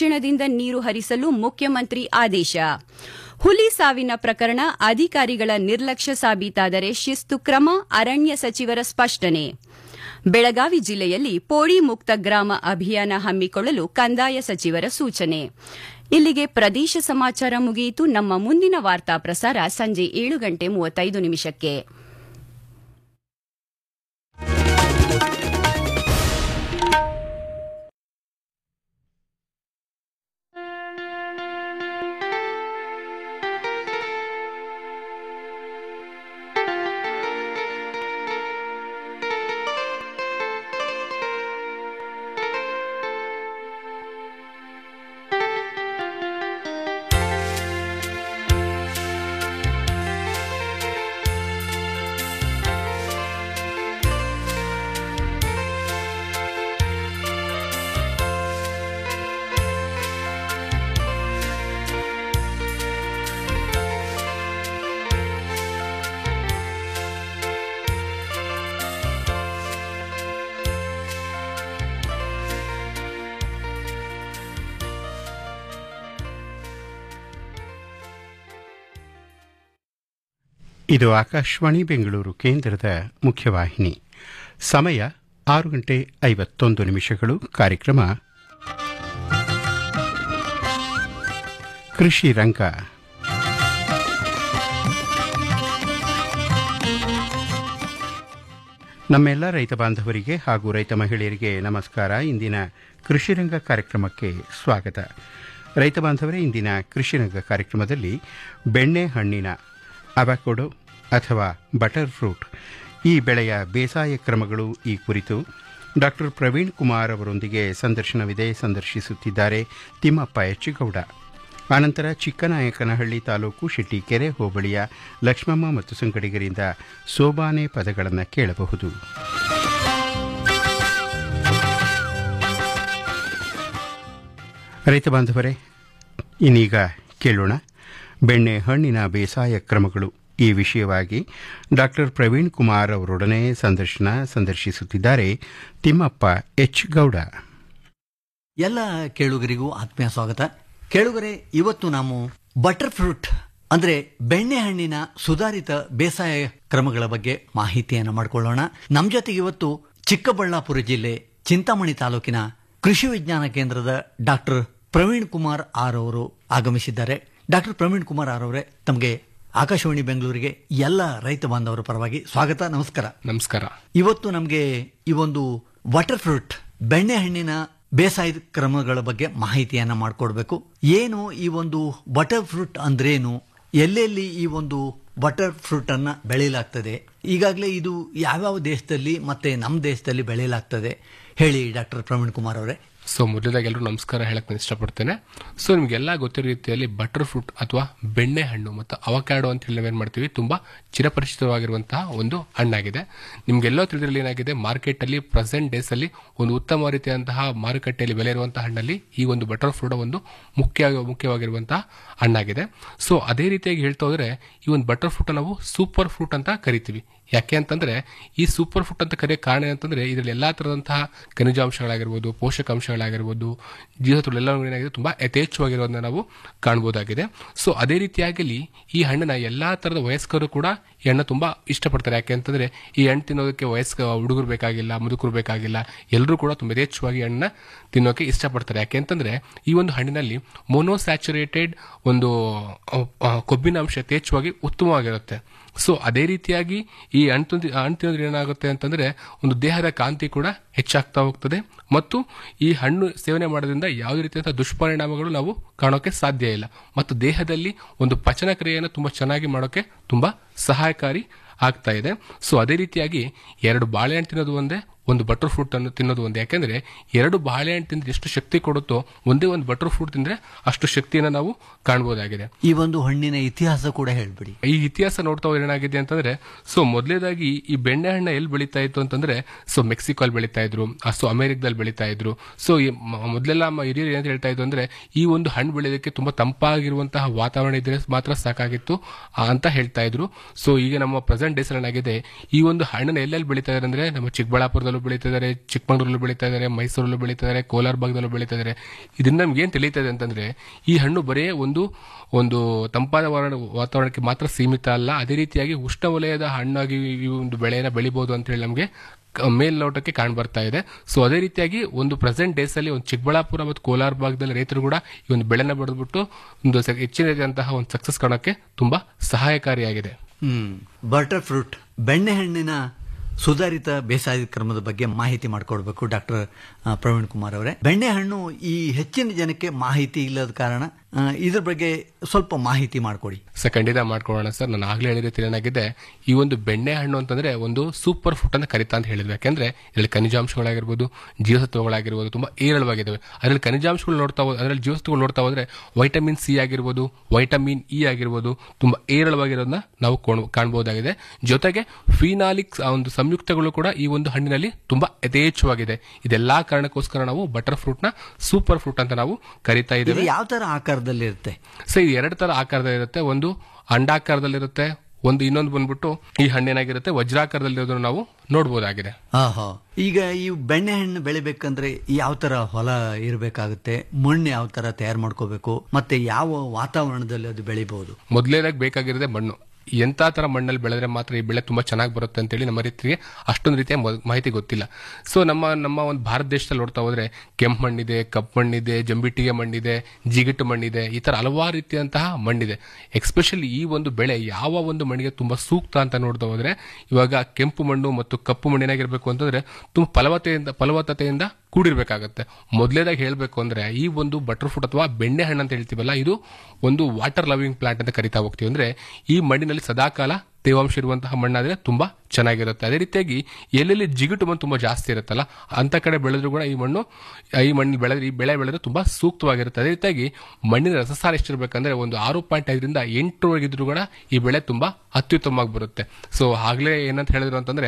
ದಕ್ಷಿಣದಿಂದ ನೀರು ಹರಿಸಲು ಮುಖ್ಯಮಂತ್ರಿ ಆದೇಶ ಹುಲಿ ಸಾವಿನ ಪ್ರಕರಣ ಅಧಿಕಾರಿಗಳ ನಿರ್ಲಕ್ಷ್ಯ ಸಾಬೀತಾದರೆ ಶಿಸ್ತು ಕ್ರಮ ಅರಣ್ಯ ಸಚಿವರ ಸ್ಪಷ್ಟನೆ ಬೆಳಗಾವಿ ಜಿಲ್ಲೆಯಲ್ಲಿ ಪೋಡಿ ಮುಕ್ತ ಗ್ರಾಮ ಅಭಿಯಾನ ಹಮ್ಮಿಕೊಳ್ಳಲು ಕಂದಾಯ ಸಚಿವರ ಸೂಚನೆ ಇಲ್ಲಿಗೆ ಪ್ರದೇಶ ಸಮಾಚಾರ ಮುಗಿಯಿತು ನಮ್ಮ ಮುಂದಿನ ವಾರ್ತಾ ಪ್ರಸಾರ ಸಂಜೆ ಏಳು ಗಂಟೆ ಮೂವತ್ತೈದು ನಿಮಿಷಕ್ಕೆ ಇದು ಆಕಾಶವಾಣಿ ಬೆಂಗಳೂರು ಕೇಂದ್ರದ ಮುಖ್ಯವಾಹಿನಿ ಸಮಯ ಆರು ಗಂಟೆ ಐವತ್ತೊಂದು ನಿಮಿಷಗಳು ಕಾರ್ಯಕ್ರಮ ಕೃಷಿ ರಂಗ ನಮ್ಮೆಲ್ಲ ರೈತ ಬಾಂಧವರಿಗೆ ಹಾಗೂ ರೈತ ಮಹಿಳೆಯರಿಗೆ ನಮಸ್ಕಾರ ಇಂದಿನ ಕೃಷಿ ರಂಗ ಕಾರ್ಯಕ್ರಮಕ್ಕೆ ಸ್ವಾಗತ ರೈತ ಬಾಂಧವರೇ ಇಂದಿನ ಕೃಷಿ ರಂಗ ಕಾರ್ಯಕ್ರಮದಲ್ಲಿ ಬೆಣ್ಣೆ ಹಣ್ಣಿನ ಅವಕೊಡೋ ಅಥವಾ ಬಟರ್ ಫ್ರೂಟ್ ಈ ಬೆಳೆಯ ಬೇಸಾಯ ಕ್ರಮಗಳು ಈ ಕುರಿತು ಡಾಕ್ಟರ್ ಪ್ರವೀಣ್ ಕುಮಾರ್ ಅವರೊಂದಿಗೆ ಸಂದರ್ಶನವಿದೆ ಸಂದರ್ಶಿಸುತ್ತಿದ್ದಾರೆ ತಿಮ್ಮಪ್ಪ ಎಚ್ಚಿಗೌಡ ಆನಂತರ ಚಿಕ್ಕನಾಯಕನಹಳ್ಳಿ ತಾಲೂಕು ಶೆಟ್ಟಿಕೆರೆ ಹೋಬಳಿಯ ಲಕ್ಷ್ಮಮ್ಮ ಮತ್ತು ಸಂಗಡಿಗರಿಂದ ಸೋಬಾನೆ ಪದಗಳನ್ನು ಕೇಳಬಹುದು ರೈತ ಬಾಂಧವರೇ ಇನ್ನೀಗ ಕೇಳೋಣ ಬೆಣ್ಣೆ ಹಣ್ಣಿನ ಬೇಸಾಯ ಕ್ರಮಗಳು ಈ ವಿಷಯವಾಗಿ ಡಾಕ್ಟರ್ ಪ್ರವೀಣ್ ಕುಮಾರ್ ಅವರೊಡನೆ ಸಂದರ್ಶನ ಸಂದರ್ಶಿಸುತ್ತಿದ್ದಾರೆ ತಿಮ್ಮಪ್ಪ ಎಚ್ ಗೌಡ ಎಲ್ಲ ಕೇಳುಗರಿಗೂ ಆತ್ಮೀಯ ಸ್ವಾಗತ ಕೇಳುಗರೆ ಇವತ್ತು ನಾವು ಬಟರ್ ಫ್ರೂಟ್ ಅಂದ್ರೆ ಬೆಣ್ಣೆ ಹಣ್ಣಿನ ಸುಧಾರಿತ ಬೇಸಾಯ ಕ್ರಮಗಳ ಬಗ್ಗೆ ಮಾಹಿತಿಯನ್ನು ಮಾಡಿಕೊಳ್ಳೋಣ ನಮ್ಮ ಜೊತೆಗೆ ಇವತ್ತು ಚಿಕ್ಕಬಳ್ಳಾಪುರ ಜಿಲ್ಲೆ ಚಿಂತಾಮಣಿ ತಾಲೂಕಿನ ಕೃಷಿ ವಿಜ್ಞಾನ ಕೇಂದ್ರದ ಡಾಕ್ಟರ್ ಪ್ರವೀಣ್ ಕುಮಾರ್ ಆರ್ ಅವರು ಆಗಮಿಸಿದ್ದಾರೆ ಡಾಕ್ಟರ್ ಪ್ರವೀಣ್ ಕುಮಾರ್ ಆರ್ ಅವರೇ ತಮಗೆ ಆಕಾಶವಾಣಿ ಬೆಂಗಳೂರಿಗೆ ಎಲ್ಲ ರೈತ ಬಾಂಧವರ ಪರವಾಗಿ ಸ್ವಾಗತ ನಮಸ್ಕಾರ ನಮಸ್ಕಾರ ಇವತ್ತು ನಮಗೆ ಈ ಒಂದು ವಾಟರ್ ಫ್ರೂಟ್ ಬೆಣ್ಣೆ ಹಣ್ಣಿನ ಬೇಸಾಯದ ಕ್ರಮಗಳ ಬಗ್ಗೆ ಮಾಹಿತಿಯನ್ನ ಮಾಡಿಕೊಡ್ಬೇಕು ಏನು ಈ ಒಂದು ಬಟರ್ ಫ್ರೂಟ್ ಅಂದ್ರೇನು ಎಲ್ಲೆಲ್ಲಿ ಈ ಒಂದು ಬಟರ್ ಫ್ರೂಟ್ ಅನ್ನ ಬೆಳೆಯಲಾಗ್ತದೆ ಈಗಾಗಲೇ ಇದು ಯಾವ್ಯಾವ ದೇಶದಲ್ಲಿ ಮತ್ತೆ ನಮ್ಮ ದೇಶದಲ್ಲಿ ಬೆಳೆಯಲಾಗ್ತದೆ ಹೇಳಿ ಡಾಕ್ಟರ್ ಪ್ರವೀಣ್ ಕುಮಾರ್ ಅವರೇ ಸೊ ಮೊದಲದಾಗಿ ಎಲ್ಲರೂ ನಮಸ್ಕಾರ ಹೇಳಕ್ ನಾನು ಇಷ್ಟಪಡ್ತೇನೆ ಸೊ ನಿಮಗೆಲ್ಲ ಗೊತ್ತಿರೋ ರೀತಿಯಲ್ಲಿ ಬಟರ್ ಫ್ರೂಟ್ ಅಥವಾ ಬೆಣ್ಣೆ ಹಣ್ಣು ಮತ್ತು ಅವಕ್ಯಾಡೋ ಅಂತ ಹೇಳಿ ನಾವೇನು ಮಾಡ್ತೀವಿ ತುಂಬಾ ಚಿರಪರಿಚಿತವಾಗಿರುವಂತಹ ಒಂದು ಹಣ್ಣಾಗಿದೆ ನಿಮ್ಗೆಲ್ಲೋ ತಿಳಿದಿರಲಿ ಏನಾಗಿದೆ ಮಾರ್ಕೆಟ್ ಅಲ್ಲಿ ಪ್ರೆಸೆಂಟ್ ಡೇಸ್ ಅಲ್ಲಿ ಒಂದು ಉತ್ತಮ ರೀತಿಯಂತಹ ಮಾರುಕಟ್ಟೆಯಲ್ಲಿ ಬೆಲೆ ಇರುವಂತಹ ಹಣ್ಣಲ್ಲಿ ಈ ಒಂದು ಬಟರ್ ಫ್ರೂಟ್ ಒಂದು ಮುಖ್ಯ ಮುಖ್ಯವಾಗಿರುವಂತಹ ಹಣ್ಣಾಗಿದೆ ಸೊ ಅದೇ ರೀತಿಯಾಗಿ ಹೇಳ್ತಾ ಹೋದ್ರೆ ಈ ಒಂದು ಬಟರ್ ಫ್ರೂಟ್ ನಾವು ಸೂಪರ್ ಫ್ರೂಟ್ ಅಂತ ಕರಿತೀವಿ ಯಾಕೆ ಅಂತಂದ್ರೆ ಈ ಸೂಪರ್ ಫುಡ್ ಅಂತ ಕರೆಯೋ ಕಾರಣ ಅಂತಂದ್ರೆ ಇದರಲ್ಲಿ ಎಲ್ಲಾ ತರದಂತಹ ಖನಿಜಾಂಶಗಳಾಗಿರ್ಬೋದು ಪೋಷಕಾಂಶಗಳಾಗಿರ್ಬೋದು ಜೀವಸತ್ವಗಳೆಲ್ಲ ಏನಾಗಿದೆ ತುಂಬಾ ಯಥೇಚ್ಛವಾಗಿರೋದನ್ನ ನಾವು ಕಾಣಬಹುದಾಗಿದೆ ಸೊ ಅದೇ ರೀತಿಯಾಗಿ ಈ ಹಣ್ಣನ್ನ ಎಲ್ಲಾ ತರದ ವಯಸ್ಕರು ಕೂಡ ಈ ಹಣ್ಣು ತುಂಬಾ ಇಷ್ಟಪಡ್ತಾರೆ ಯಾಕೆ ಅಂತಂದ್ರೆ ಈ ಹಣ್ಣು ತಿನ್ನೋದಕ್ಕೆ ವಯಸ್ಕ ಹುಡುಗರು ಬೇಕಾಗಿಲ್ಲ ಮುದುಕರು ಬೇಕಾಗಿಲ್ಲ ಎಲ್ಲರೂ ಕೂಡ ತುಂಬಾ ಯಥೇಚ್ಛವಾಗಿ ಹಣ್ಣನ್ನ ತಿನ್ನೋಕೆ ಇಷ್ಟಪಡ್ತಾರೆ ಯಾಕೆ ಅಂತಂದ್ರೆ ಈ ಒಂದು ಹಣ್ಣಿನಲ್ಲಿ ಮೊನೋಸ್ಯಾಚುರೇಟೆಡ್ ಒಂದು ಕೊಬ್ಬಿನ ಅಂಶ ಯಥೇಚ್ಛವಾಗಿ ಉತ್ತಮವಾಗಿರುತ್ತೆ ಸೊ ಅದೇ ರೀತಿಯಾಗಿ ಈ ಹಣ್ಣು ತಿಂದ್- ಹಣ್ಣು ತಿನ್ನೋದ್ರಿಂದ ಏನಾಗುತ್ತೆ ಅಂತಂದ್ರೆ ಒಂದು ದೇಹದ ಕಾಂತಿ ಕೂಡ ಹೆಚ್ಚಾಗ್ತಾ ಹೋಗ್ತದೆ ಮತ್ತು ಈ ಹಣ್ಣು ಸೇವನೆ ಮಾಡೋದ್ರಿಂದ ಯಾವುದೇ ರೀತಿಯಾದ ದುಷ್ಪರಿಣಾಮಗಳು ನಾವು ಕಾಣೋಕೆ ಸಾಧ್ಯ ಇಲ್ಲ ಮತ್ತು ದೇಹದಲ್ಲಿ ಒಂದು ಪಚನ ಕ್ರಿಯೆಯನ್ನು ತುಂಬಾ ಚೆನ್ನಾಗಿ ಮಾಡೋಕೆ ತುಂಬಾ ಸಹಾಯಕಾರಿ ಆಗ್ತಾ ಇದೆ ಸೊ ಅದೇ ರೀತಿಯಾಗಿ ಎರಡು ಬಾಳೆಹಣ್ಣು ತಿನ್ನೋದು ಒಂದೇ ಒಂದು ಬಟರ್ ಫ್ರೂಟ್ ಅನ್ನು ತಿನ್ನೋದು ಒಂದೇ ಯಾಕೆಂದ್ರೆ ಎರಡು ಬಾಳೆಹಣ್ಣು ತಿಂದ್ರೆ ಎಷ್ಟು ಶಕ್ತಿ ಕೊಡುತ್ತೋ ಒಂದೇ ಒಂದು ಬಟರ್ ಫ್ರೂಟ್ ತಿಂದ್ರೆ ಅಷ್ಟು ಶಕ್ತಿಯನ್ನು ನಾವು ಕಾಣಬಹುದಾಗಿದೆ ಈ ಒಂದು ಹಣ್ಣಿನ ಇತಿಹಾಸ ಕೂಡ ಹೇಳ್ಬಿಡಿ ಈ ಇತಿಹಾಸ ನೋಡ್ತಾ ಹೋದ್ರೆ ಏನಾಗಿದೆ ಅಂತಂದ್ರೆ ಸೊ ಮೊದಲೇದಾಗಿ ಈ ಬೆಣ್ಣೆ ಹಣ್ಣ ಎಲ್ಲಿ ಬೆಳೀತಾ ಇತ್ತು ಅಂತಂದ್ರೆ ಸೊ ಮೆಕ್ಸಿಕೋಲ್ ಬೆಳೀತಾ ಇದ್ರು ಸೊ ಅಮೆರಿಕದಲ್ಲಿ ಬೆಳೀತಾ ಇದ್ರು ಸೊ ಈ ಮ- ಮೊದಲೆಲ್ಲ ನಮ್ಮ ಹಿರಿಯರು ಏನ್ ಹೇಳ್ತಾ ಇದ್ರು ಅಂದ್ರೆ ಈ ಒಂದು ಹಣ್ಣು ಬೆಳೆಯೋದಕ್ಕೆ ತುಂಬಾ ತಂಪಾಗಿರುವಂತಹ ವಾತಾವರಣ ಇದ್ರೆ ಮಾತ್ರ ಸಾಕಾಗಿತ್ತು ಆ, ಅಂತ ಹೇಳ್ತಾ ಇದ್ರು ಸೊ ಈಗ ನಮ್ಮ ಪ್ರೆಸೆಂಟ್ ಡೇಸ್ ಏನಾಗಿದೆ ಈ ಒಂದು ಹಣ್ಣನ್ನ ಎಲ್ಲೆಲ್ಲಿ ಬೆಳೀತಾ ಇದ್ದಾರೆ ಅಂದ್ರೆ ನಮ್ಮ ಚಿಕ್ಕಬಳ್ಳಾಪುರದಲ್ಲೂ ಬೆಳೀತಾ ಇದ್ದಾರೆ ಚಿಕ್ಕಮಗಳೂರಲ್ಲೂ ಬೆಳೀತಾ ಇದ್ದಾರೆ ಮೈಸೂರಲ್ಲೂ ಬೆಳೀತಾ ಇದ್ದಾರೆ ಕೋಲಾರ ಭಾಗದಲ್ಲೂ ಬೆಳೀತಾ ಇದ್ದಾರೆ ಇದರಿಂದ ನಮ್ಗೆ ಏನ್ ತಿಳಿತದೆ ಅಂತಂದ್ರೆ ಈ ಹಣ್ಣು ಬರೀ ಒಂದು ಒಂದು ತಂಪಾದ ವಾರ- ವಾತಾವರಣಕ್ಕೆ ಮಾತ್ರ ಸೀಮಿತ ಅಲ್ಲ ಅದೇ ರೀತಿಯಾಗಿ ಉಷ್ಣವಲಯದ ಹಣ್ಣಾಗಿ ಈ ಒಂದು ಬೆಳೆಯನ್ನ ಬೆಳಿಬಹುದು ಅಂತ ಹೇಳಿ ನಮಗೆ ಕ- ಮೇಲ್ನೋಟಕ್ಕೆ ಕಾಣ್ ಬರ್ತಾ ಇದೆ ಸೊ ಅದೇ ರೀತಿಯಾಗಿ ಒಂದು ಪ್ರೆಸೆಂಟ್ ಡೇಸ್ ಅಲ್ಲಿ ಒಂದು ಚಿಕ್ಕಬಳ್ಳಾಪುರ ಮತ್ತು ಕೋಲಾರ ಭಾಗದಲ್ಲಿ ರೈತರು ಕೂಡ ಈ ಒಂದು ಬೆಳೆನ ಬೆಳೆದ್ಬಿಟ್ಟು ಒಂದು ಸ- ಹೆಚ್ಚಿನದಂತಹ ಒಂದು ಸಕ್ಸಸ್ ಕಾಣೋಕೆ ತುಂಬಾ ಸಹಾಯಕಾರಿಯಾಗಿದೆ ಹ್ಮ್ ಬಟರ್ ಫ್ರೂಟ್ ಬೆಣ್ಣೆಹಣ್ಣಿನ ಸುಧಾರಿತ ಬೇಸಾಯ ಕ್ರಮದ ಬಗ್ಗೆ ಮಾಹಿತಿ ಮಾಡಿಕೊಡ್ಬೇಕು ಡಾಕ್ಟರ್ ಪ್ರವೀಣ್ ಕುಮಾರ್ ಅವರೇ ಬೆಣ್ಣೆಹಣ್ಣು ಈ ಹೆಚ್ಚಿನ ಜನಕ್ಕೆ ಮಾಹಿತಿ ಇಲ್ಲದ ಕಾರಣ ಆ, ಇದ್ರ ಬಗ್ಗೆ ಸ್ವಲ್ಪ ಮಾಹಿತಿ ಮಾಡಿಕೊಡಿ ಸರ್ ಖಂಡಿತ ಮಾಡ್ಕೊಳ್ಳೋಣ ಸರ್ ನಾನು ಆಗ್ಲೇ ಹೇಳಿದ ರೀತಿ ಏನಾಗಿದೆ ಈ ಒಂದು ಬೆಣ್ಣೆ ಹಣ್ಣು ಅಂತಂದ್ರೆ ಒಂದು ಸೂಪರ್ ಫುಡ್ ಅಂತ ಕರಿತಾ ಅಂತ ಹೇಳಿದ್ವಿ ಯಾಕೆಂದ್ರೆ ಇದರಲ್ಲಿ ಖನಿಜಾಂಶಗಳಾಗಿರ್ಬೋದು ಜೀವಸತ್ವಗಳಾಗಿರ್ಬೋದು ತುಂಬಾ ಏರಳವಾಗಿದ್ದಾವೆ ಅದರಲ್ಲಿ ಖನಿಜಾಂಶಗಳು ನೋಡ್ತಾ ಹೋದ್ರೆ ಅದರಲ್ಲಿ ಜೀವಸತ್ವಗಳು ನೋಡ್ತಾ ಹೋದ್ರೆ ವೈಟಮಿನ್ ಸಿ ಆಗಿರ್ಬೋದು ವೈಟಮಿನ್ ಇ ಆಗಿರ್ಬೋದು ತುಂಬಾ ಏರಳವಾಗಿರೋದನ್ನ ನಾವು ಕೋಣ್- ಕಾಣ್ಬೋದಾಗಿದೆ ಜೊತೆಗೆ ಫಿನಾಲಿಕ್ಸ್ ಆ ಒಂದು ಸಂಯುಕ್ತಗಳು ಕೂಡ ಈ ಒಂದು ಹಣ್ಣಿನಲ್ಲಿ ತುಂಬಾ ಯಥೇಚ್ಛವಾಗಿದೆ ಇದೆಲ್ಲಾ ಕಾರಣಕ್ಕೋಸ್ಕರ ನಾವು ಬಟರ್ ಫ್ರೂಟ್ ನ ಸೂಪರ್ ಫ್ರೂಟ್ ಅಂತ ನಾವು ಕರಿತಾ ಇದು ಇದ್ದೇವೆ ಯಾವ ತರ ಆಕಾರದಲ್ಲಿ ಇರುತ್ತೆ ಸೊ ಇದು ಎರಡು ತರ ಆಕಾರದಲ್ಲಿರುತ್ತೆ ಒಂದು ಅಂಡಾಕಾರದಲ್ಲಿರುತ್ತೆ ಒಂದು ಇನ್ನೊಂದು ಬಂದ್ಬಿಟ್ಟು ಈ ಹಣ್ಣಿನಾಗಿರುತ್ತೆ ವಜ್ರಾಕಾರದಲ್ಲಿರೋದನ್ನು ನಾವು ನೋಡಬಹುದಾಗಿದೆ ಆಹಾ ಈಗ ಈ ಬೆಣ್ಣೆಹಣ್ಣು ಬೆಳಿಬೇಕಂದ್ರೆ ಯಾವ ತರ ಹೊಲ ಇರಬೇಕಾಗುತ್ತೆ ಮಣ್ಣು ಯಾವ ತರ ತಯಾರು ಮಾಡ್ಕೋಬೇಕು ಮತ್ತೆ ಯಾವ ವಾತಾವರಣದಲ್ಲಿ ಅದು ಬೆಳಿಬಹುದು ಮೊದಲೇದಾಗಿ ಬೇಕಾಗಿರೋದೇ ಮಣ್ಣು ಎಂತ ತರ ಮಣ್ಣಲ್ಲಿ ಬೆಳೆದ್ರೆ ಮಾತ್ರ ಈ ಬೆಳೆ ತುಂಬಾ ಚೆನ್ನಾಗಿ ಬರುತ್ತೆ ಅಂತೇಳಿ ನಮ್ಮ ರೀತಿಗೆ ಅಷ್ಟೊಂದು ರೀತಿಯ ಮೊ- ಮಾಹಿತಿ ಗೊತ್ತಿಲ್ಲ ಸೊ ನಮ್ಮ ನಮ್ಮ ಒಂದು ಭಾರತ ದೇಶದಲ್ಲಿ ನೋಡ್ತಾ ಹೋದ್ರೆ ಕೆಂಪು ಮಣ್ಣಿದೆ ಕಪ್ಪು ಮಣ್ಣಿದೆ ಜಂಬಿಟ್ಟಿಗೆ ಮಣ್ಣಿದೆ ಜಿಗಿಟ್ಟು ಮಣ್ಣಿದೆ ಈ ತರ ಹಲವಾರು ರೀತಿಯಂತಹ ಮಣ್ಣಿದೆ ಎಕ್ಸ್ಪೆಷಲಿ ಈ ಒಂದು ಬೆಳೆ ಯಾವ ಒಂದು ಮಣ್ಣಿಗೆ ತುಂಬಾ ಸೂಕ್ತ ಅಂತ ನೋಡ್ತಾ ಹೋದ್ರೆ ಇವಾಗ ಕೆಂಪು ಮಣ್ಣು ಮತ್ತು ಕಪ್ಪು ಮಣ್ಣಿನಾಗಿರ್ಬೇಕು ಅಂತಂದ್ರೆ ತುಂಬಾ ಫಲವತ್ತೆಯಿಂದ ಫಲವತ್ತತೆಯಿಂದ ಕೂಡಿರ್ಬೇಕಾಗತ್ತೆ ಮೊದಲೇದಾಗಿ ಹೇಳಬೇಕು ಅಂದ್ರೆ ಈ ಒಂದು ಬಟರ್ ಫ್ರೂಟ್ ಅಥವಾ ಬೆಣ್ಣೆ ಹಣ್ಣು ಅಂತ ಹೇಳ್ತೀವಲ್ಲ ಇದು ಒಂದು ವಾಟರ್ ಲವಿಂಗ್ ಪ್ಲಾಂಟ್ ಅಂತ ಕರಿತಾ ಹೋಗ್ತೀವಿ ಅಂದ್ರೆ ಈ ಮಣ್ಣಿನಲ್ಲಿ ಸದಾಕಾಲ ತೇವಾಂಶ ಇರುವಂತಹ ಮಣ್ಣಾದ್ರೆ ತುಂಬಾ ಚೆನ್ನಾಗಿರುತ್ತೆ ಅದೇ ರೀತಿಯಾಗಿ ಎಲ್ಲೆಲ್ಲಿ ಜಿಗುಟು ಮಣ್ಣು ತುಂಬಾ ಜಾಸ್ತಿ ಇರುತ್ತಲ್ಲ ಅಂತ ಕಡೆ ಬೆಳೆದ್ರು ಕೂಡ ಈ ಮಣ್ಣು ಈ ಮಣ್ಣು ಬೆಳೆದ್ರೆ ಈ ಬೆಳೆ ಬೆಳೆದ್ರೆ ತುಂಬಾ ಸೂಕ್ತವಾಗಿರುತ್ತೆ ಅದೇ ರೀತಿಯಾಗಿ ಮಣ್ಣಿನ ರಸಸಾರ ಎಷ್ಟಿರ್ಬೇಕಂದ್ರೆ ಒಂದು ಆರು ಪಾಯಿಂಟ್ ಐದರಿಂದ ಎಂಟರವರೆಗಿದ್ರು ಕೂಡ ಈ ಬೆಳೆ ತುಂಬಾ ಅತ್ಯುತ್ತಮವಾಗಿ ಬರುತ್ತೆ ಸೊ ಆಗ್ಲೇ ಏನಂತ ಹೇಳಿದ್ರು ಅಂತಂದ್ರೆ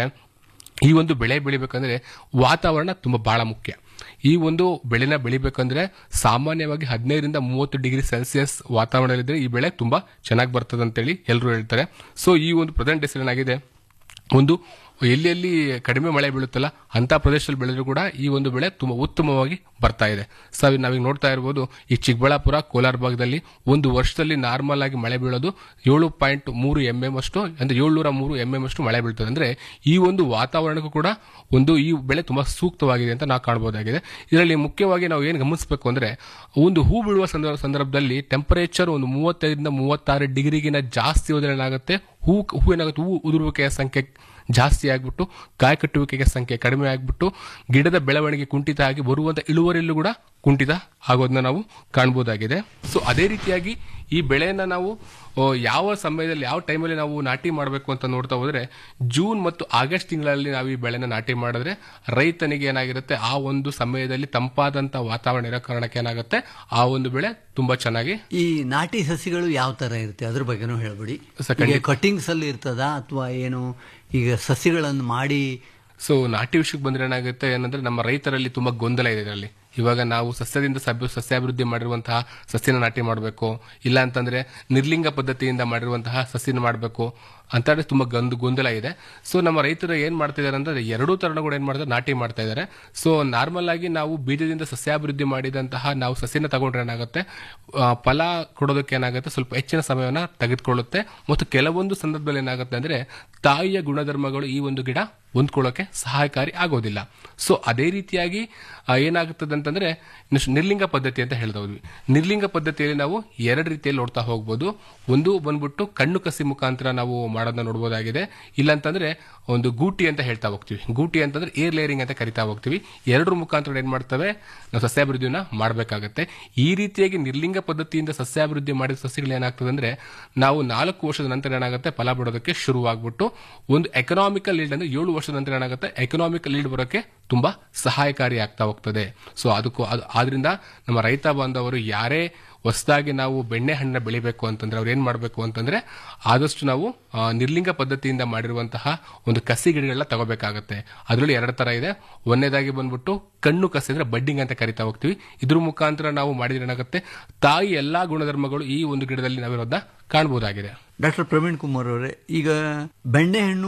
ಈ ಒಂದು ಬೆಳೆ ಬೆಳಿಬೇಕಂದ್ರೆ ವಾತಾವರಣ ತುಂಬಾ ಬಹಳ ಮುಖ್ಯ ಈ ಒಂದು ಬೆಳೆನ ಬೆಳಿಬೇಕಂದ್ರೆ ಸಾಮಾನ್ಯವಾಗಿ ಹದಿನೈದರಿಂದ ಮೂವತ್ತು ಡಿಗ್ರಿ ಸೆಲ್ಸಿಯಸ್ ವಾತಾವರಣದಲ್ಲಿದ್ರೆ ಈ ಬೆಳೆ ತುಂಬಾ ಚೆನ್ನಾಗಿ ಬರ್ತದೆ ಅಂತೇಳಿ ಎಲ್ಲರೂ ಹೇಳ್ತಾರೆ ಸೊ ಈ ಒಂದು ಪ್ರೆಸೆಂಟ್ ಡೇಸ್ ಏನಾಗಿದೆ ಒಂದು ಎಲ್ಲಿ ಎಲ್ಲಿ ಕಡಿಮೆ ಮಳೆ ಬೀಳುತ್ತಲ್ಲ ಅಂತ ಪ್ರದೇಶದಲ್ಲಿ ಬೆಳೆದ್ರು ಕೂಡ ಈ ಒಂದು ಬೆಳೆ ತುಂಬಾ ಉತ್ತಮವಾಗಿ ಬರ್ತಾ ಇದೆ ಸೊ ನಾವೀಗ ನೋಡ್ತಾ ಇರ್ಬೋದು ಈ ಚಿಕ್ಕಬಳ್ಳಾಪುರ ಕೋಲಾರ ಭಾಗದಲ್ಲಿ ಒಂದು ವರ್ಷದಲ್ಲಿ ನಾರ್ಮಲ್ ಆಗಿ ಮಳೆ ಬೀಳೋದು ಏಳು ಪಾಯಿಂಟ್ ಮೂರು ಎಂ ಎಂ ಅಷ್ಟು ಅಂದ್ರೆ ಏಳ್ನೂರ ಮೂರು ಎಂ ಎಂ ಅಷ್ಟು ಮಳೆ ಬೀಳ್ತದೆ ಅಂದ್ರೆ ಈ ಒಂದು ವಾತಾವರಣಕ್ಕೂ ಕೂಡ ಒಂದು ಈ ಬೆಳೆ ತುಂಬಾ ಸೂಕ್ತವಾಗಿದೆ ಅಂತ ನಾವು ಕಾಣಬಹುದಾಗಿದೆ ಇದರಲ್ಲಿ ಮುಖ್ಯವಾಗಿ ನಾವು ಏನು ಗಮನಿಸಬೇಕು ಅಂದ್ರೆ ಒಂದು ಹೂ ಬೀಳುವ ಸಂದರ್ಭ ಸಂದರ್ಭದಲ್ಲಿ ಟೆಂಪರೇಚರ್ ಒಂದು ಮೂವತ್ತೈದರಿಂದ ಮೂವತ್ತಾರು ಡಿಗ್ರಿಗಿನ ಜಾಸ್ತಿ ಹೋದ್ರೆ ಏನಾಗುತ್ತೆ ಹೂ ಹೂ ಏನಾಗುತ್ತೆ ಹೂ ಉದುರುವಿಕೆಯ ಸಂಖ್ಯೆ ಜಾಸ್ತಿ ಆಗ್ಬಿಟ್ಟು ಕಾಯಿ ಕಟ್ಟುವಿಕೆಯ ಸಂಖ್ಯೆ ಕಡಿಮೆ ಆಗ್ಬಿಟ್ಟು ಗಿಡದ ಬೆಳವಣಿಗೆ ಕುಂಠಿತ ಆಗಿ ಬರುವಂತ ಇಳುವರಿಯಲ್ಲೂ ಕೂಡ ಕುಂಠಿತ ಆಗೋದನ್ನ ನಾವು ಕಾಣಬಹುದಾಗಿದೆ ಸೊ ಅದೇ ರೀತಿಯಾಗಿ ಈ ಬೆಳೆಯನ್ನ ನಾವು ಆ, ಯಾವ ಸಮಯದಲ್ಲಿ ಯಾವ ಟೈಮಲ್ಲಿ ನಾವು ನಾಟಿ ಮಾಡಬೇಕು ಅಂತ ನೋಡ್ತಾ ಹೋದ್ರೆ ಜೂನ್ ಮತ್ತು ಆಗಸ್ಟ್ ತಿಂಗಳಲ್ಲಿ ನಾವು ಈ ಬೆಳೆನ ನಾಟಿ ಮಾಡಿದ್ರೆ ರೈತನಿಗೆ ಏನಾಗಿರುತ್ತೆ ಆ ಒಂದು ಸಮಯದಲ್ಲಿ ತಂಪಾದಂತ ವಾತಾವರಣ ಇರೋ ಕಾರಣಕ್ಕೆ ಏನಾಗುತ್ತೆ ಆ ಒಂದು ಬೆಳೆ ತುಂಬಾ ಚೆನ್ನಾಗಿ ಈ ನಾಟಿ ಸಸಿಗಳು ಯಾವ ತರ ಇರುತ್ತೆ ಅದ್ರ ಬಗ್ಗೆನೂ ಹೇಳ್ಬಿಡಿ ಸ- ಖಂಡಿತ. ಕಟಿಂಗ್ಸ್ ಅಲ್ಲಿ ಇರ್ತದಾ ಅಥವಾ ಏನು ಈಗ ಸಸಿಗಳನ್ನು ಮಾಡಿ ಸೊ ನಾಟಿ ವಿಷಯಕ್ಕೆ ಬಂದ್ರೆ ಏನಾಗುತ್ತೆ ಏನಂದ್ರೆ ನಮ್ಮ ರೈತರಲ್ಲಿ ತುಂಬಾ ಗೊಂದಲ ಇದೆ ಇದರಲ್ಲಿ ಇವಾಗ ನಾವು ಸಸ್ಯದಿಂದ ಸಭ್ಯ ಸಸ್ಯಾಭಿವೃದ್ಧಿ ಮಾಡಿರುವಂತಹ ಸಸ್ಯನ ನಾಟಿ ಮಾಡಬೇಕು ಇಲ್ಲ ಅಂತಂದ್ರೆ ನಿರ್ಲಿಂಗ ಪದ್ಧತಿಯಿಂದ ಮಾಡಿರುವಂತಹ ಸಸ್ಯನ ಮಾಡಬೇಕು ಅಂತ ಹೇಳಿ ತುಂಬಾ ಗಂದು ಗೊಂದಲ ಇದೆ ಸೊ ನಮ್ಮ ರೈತರು ಏನ್ ಮಾಡ್ತಿದ್ದಾರೆ ಅಂದ್ರೆ ಎರಡೂ ತರಣಗಳು ಏನ್ ಮಾಡ್ತಾರೆ ನಾಟಿ ಮಾಡ್ತಾ ಇದ್ದಾರೆ ಸೊ ನಾರ್ಮಲ್ ಆಗಿ ನಾವು ಬೀಜದಿಂದ ಸಸ್ಯಾಭಿವೃದ್ಧಿ ಮಾಡಿದಂತಹ ನಾವು ಸಸ್ಯನ ತಗೊಂಡ್ರೆ ಏನಾಗುತ್ತೆ ಆ, ಫಲ ಕೊಡೋದಕ್ಕೆ ಏನಾಗುತ್ತೆ ಸ್ವಲ್ಪ ಹೆಚ್ಚಿನ ಸಮಯವನ್ನ ತೆಗೆದುಕೊಳ್ಳುತ್ತೆ ಮತ್ತು ಕೆಲವೊಂದು ಸಂದರ್ಭದಲ್ಲಿ ಏನಾಗುತ್ತೆ ಅಂದ್ರೆ ತಾಯಿಯ ಗುಣಧರ್ಮಗಳು ಈ ಒಂದು ಗಿಡ ಹೊಂದ್ಕೊಳ್ಳೋಕೆ ಸಹಾಯಕಾರಿ ಆಗೋದಿಲ್ಲ ಸೊ ಅದೇ ರೀತಿಯಾಗಿ ಆ, ಏನಾಗುತ್ತದೆ ಅಂತಂದ್ರೆ ಇನ್ನು ನಿರ್ಲಿಂಗ ಪದ್ಧತಿ ಅಂತ ಹೇಳ್ತಾ ಹೋದ್ವಿ ನಿರ್ಲಿಂಗ ಪದ್ಧತಿಯಲ್ಲಿ ನಾವು ಎರಡು ರೀತಿಯಲ್ಲಿ ನೋಡ್ತಾ ಹೋಗ್ಬೋದು ಒಂದು ಬಂದ್ಬಿಟ್ಟು ಕಣ್ಣು ಕಸಿ ಮುಖಾಂತರ ನಾವು ಮಾಡೋದನ್ನ ನೋಡ್ಬೋದಾಗಿದೆ ಇಲ್ಲ ಅಂತಂದ್ರೆ ಒಂದು ಗೂಟಿ ಅಂತ ಹೇಳ್ತಾ ಹೋಗ್ತೀವಿ ಗೂಟಿ ಅಂತಂದ್ರೆ ಏರ್ ಲೇಯರಿಂಗ್ ಅಂತ ಕರಿತಾ ಹೋಗ್ತೀವಿ ಎರಡರ ಮುಖಾಂತರ ಏನ್ ಮಾಡ್ತವೆ ನಾವು ಸಸ್ಯಾಭಿವೃದ್ಧಿನ ಮಾಡಬೇಕಾಗತ್ತೆ ಈ ರೀತಿಯಾಗಿ ನಿರ್ಲಿಂಗ ಪದ್ಧತಿಯಿಂದ ಸಸ್ಯಾಭಿವೃದ್ಧಿ ಮಾಡಿದ ಸಸ್ಯಗಳು ಏನಾಗ್ತದೆ ಅಂದ್ರೆ ನಾವು ನಾಲ್ಕು ವರ್ಷದ ನಂತರ ಏನಾಗುತ್ತೆ ಫಲ ಬಿಡೋದಕ್ಕೆ ಶುರುವಾಗ್ಬಿಟ್ಟು ಒಂದು ಎಕನಾಮಿಕಲ್ ಲೀಡ್ ಅಂದ್ರೆ ಏಳು ವರ್ಷದ ನಂತರ ಏನಾಗುತ್ತೆ ಎಕನಾಮಿಕಲ್ ಲೀಡ್ ಬರೋಕೆ ತುಂಬಾ ಸಹಾಯಕಾರಿ ಆಗ್ತಾ ಹೋಗ್ತದೆ ಸೊ ಅದಕ್ಕೂ ಅದು- ಆದ್ರಿಂದ ನಮ್ಮ ರೈತ ಬಾಂಧವರು ಯಾರೇ ಹೊಸದಾಗಿ ನಾವು ಬೆಣ್ಣೆ ಹಣ್ಣನ್ನ ಬೆಳಿಬೇಕು ಅಂತಂದ್ರೆ ಅವ್ರು ಏನ್ ಮಾಡಬೇಕು ಅಂತಂದ್ರೆ ಆದಷ್ಟು ನಾವು ಆ, ನಿರ್ಲಿಂಗ ಪದ್ಧತಿಯಿಂದ ಮಾಡಿರುವಂತಹ ಒಂದು ಕಸಿ ಗಿಡಗಳನ್ನ ತಗೋಬೇಕಾಗತ್ತೆ ಅದರಲ್ಲಿ ಎರಡು ತರ ಇದೆ ಒಂದನೇದಾಗಿ ಬಂದ್ಬಿಟ್ಟು ಕಣ್ಣು ಕಸಿ ಅಂದ್ರೆ ಬಡ್ಡಿಂಗ್ ಅಂತ ಕರಿತಾ ಹೋಗ್ತೀವಿ ಇದ್ರ ಮುಖಾಂತರ ನಾವು ಮಾಡಿದ್ರೆ ಏನಾಗುತ್ತೆ ತಾಯಿ ಎಲ್ಲಾ ಗುಣಧರ್ಮಗಳು ಈ ಒಂದು ಗಿಡದಲ್ಲಿ ನಾವಿರೋದನ್ನ ಕಾಣಬಹುದಾಗಿದೆ ಡಾಕ್ಟರ್ ಪ್ರವೀಣ್ ಕುಮಾರ್ ಅವರೇ ಈಗ ಬೆಣ್ಣೆಹಣ್ಣು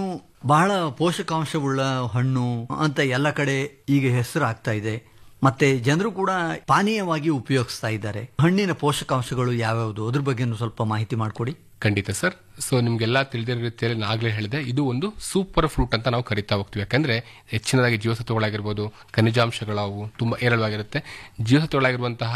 ಬಹಳ ಪೋಷಕಾಂಶವುಳ್ಳ ಹಣ್ಣು ಅಂತ ಎಲ್ಲ ಕಡೆ ಈಗ ಹೆಸರು ಆಗ್ತಾ ಇದೆ ಮತ್ತೆ ಜನರು ಕೂಡ ಪಾನೀಯವಾಗಿ ಉಪಯೋಗಿಸ್ತಾ ಇದ್ದಾರೆ ಹಣ್ಣಿನ ಪೋಷಕಾಂಶಗಳು ಯಾವ್ಯಾವುದು ಅದ್ರ ಬಗ್ಗೆ ಸ್ವಲ್ಪ ಮಾಹಿತಿ ಮಾಡಿಕೊಡಿ ಖಂಡಿತ ಸರ್ ಸೊ ನಿಮ್ಗೆಲ್ಲ ತಿಳಿದಿರೋ ರೀತಿಯಲ್ಲಿ ನಾನು ಆಗ್ಲೇ ಹೇಳಿದೆ ಇದು ಒಂದು ಸೂಪರ್ ಫ್ರೂಟ್ ಅಂತ ನಾವು ಕರಿತಾ ಹೋಗ್ತೀವಿ ಯಾಕಂದ್ರೆ ಹೆಚ್ಚಿನದಾಗಿ ಜೀವಸತ್ವಗಳಾಗಿರ್ಬೋದು ಖನಿಜಾಂಶಗಳವು ತುಂಬಾ ಹೇರಳವಾಗಿರುತ್ತೆ ಜೀವಸತ್ವಗಳಾಗಿರುವಂತಹ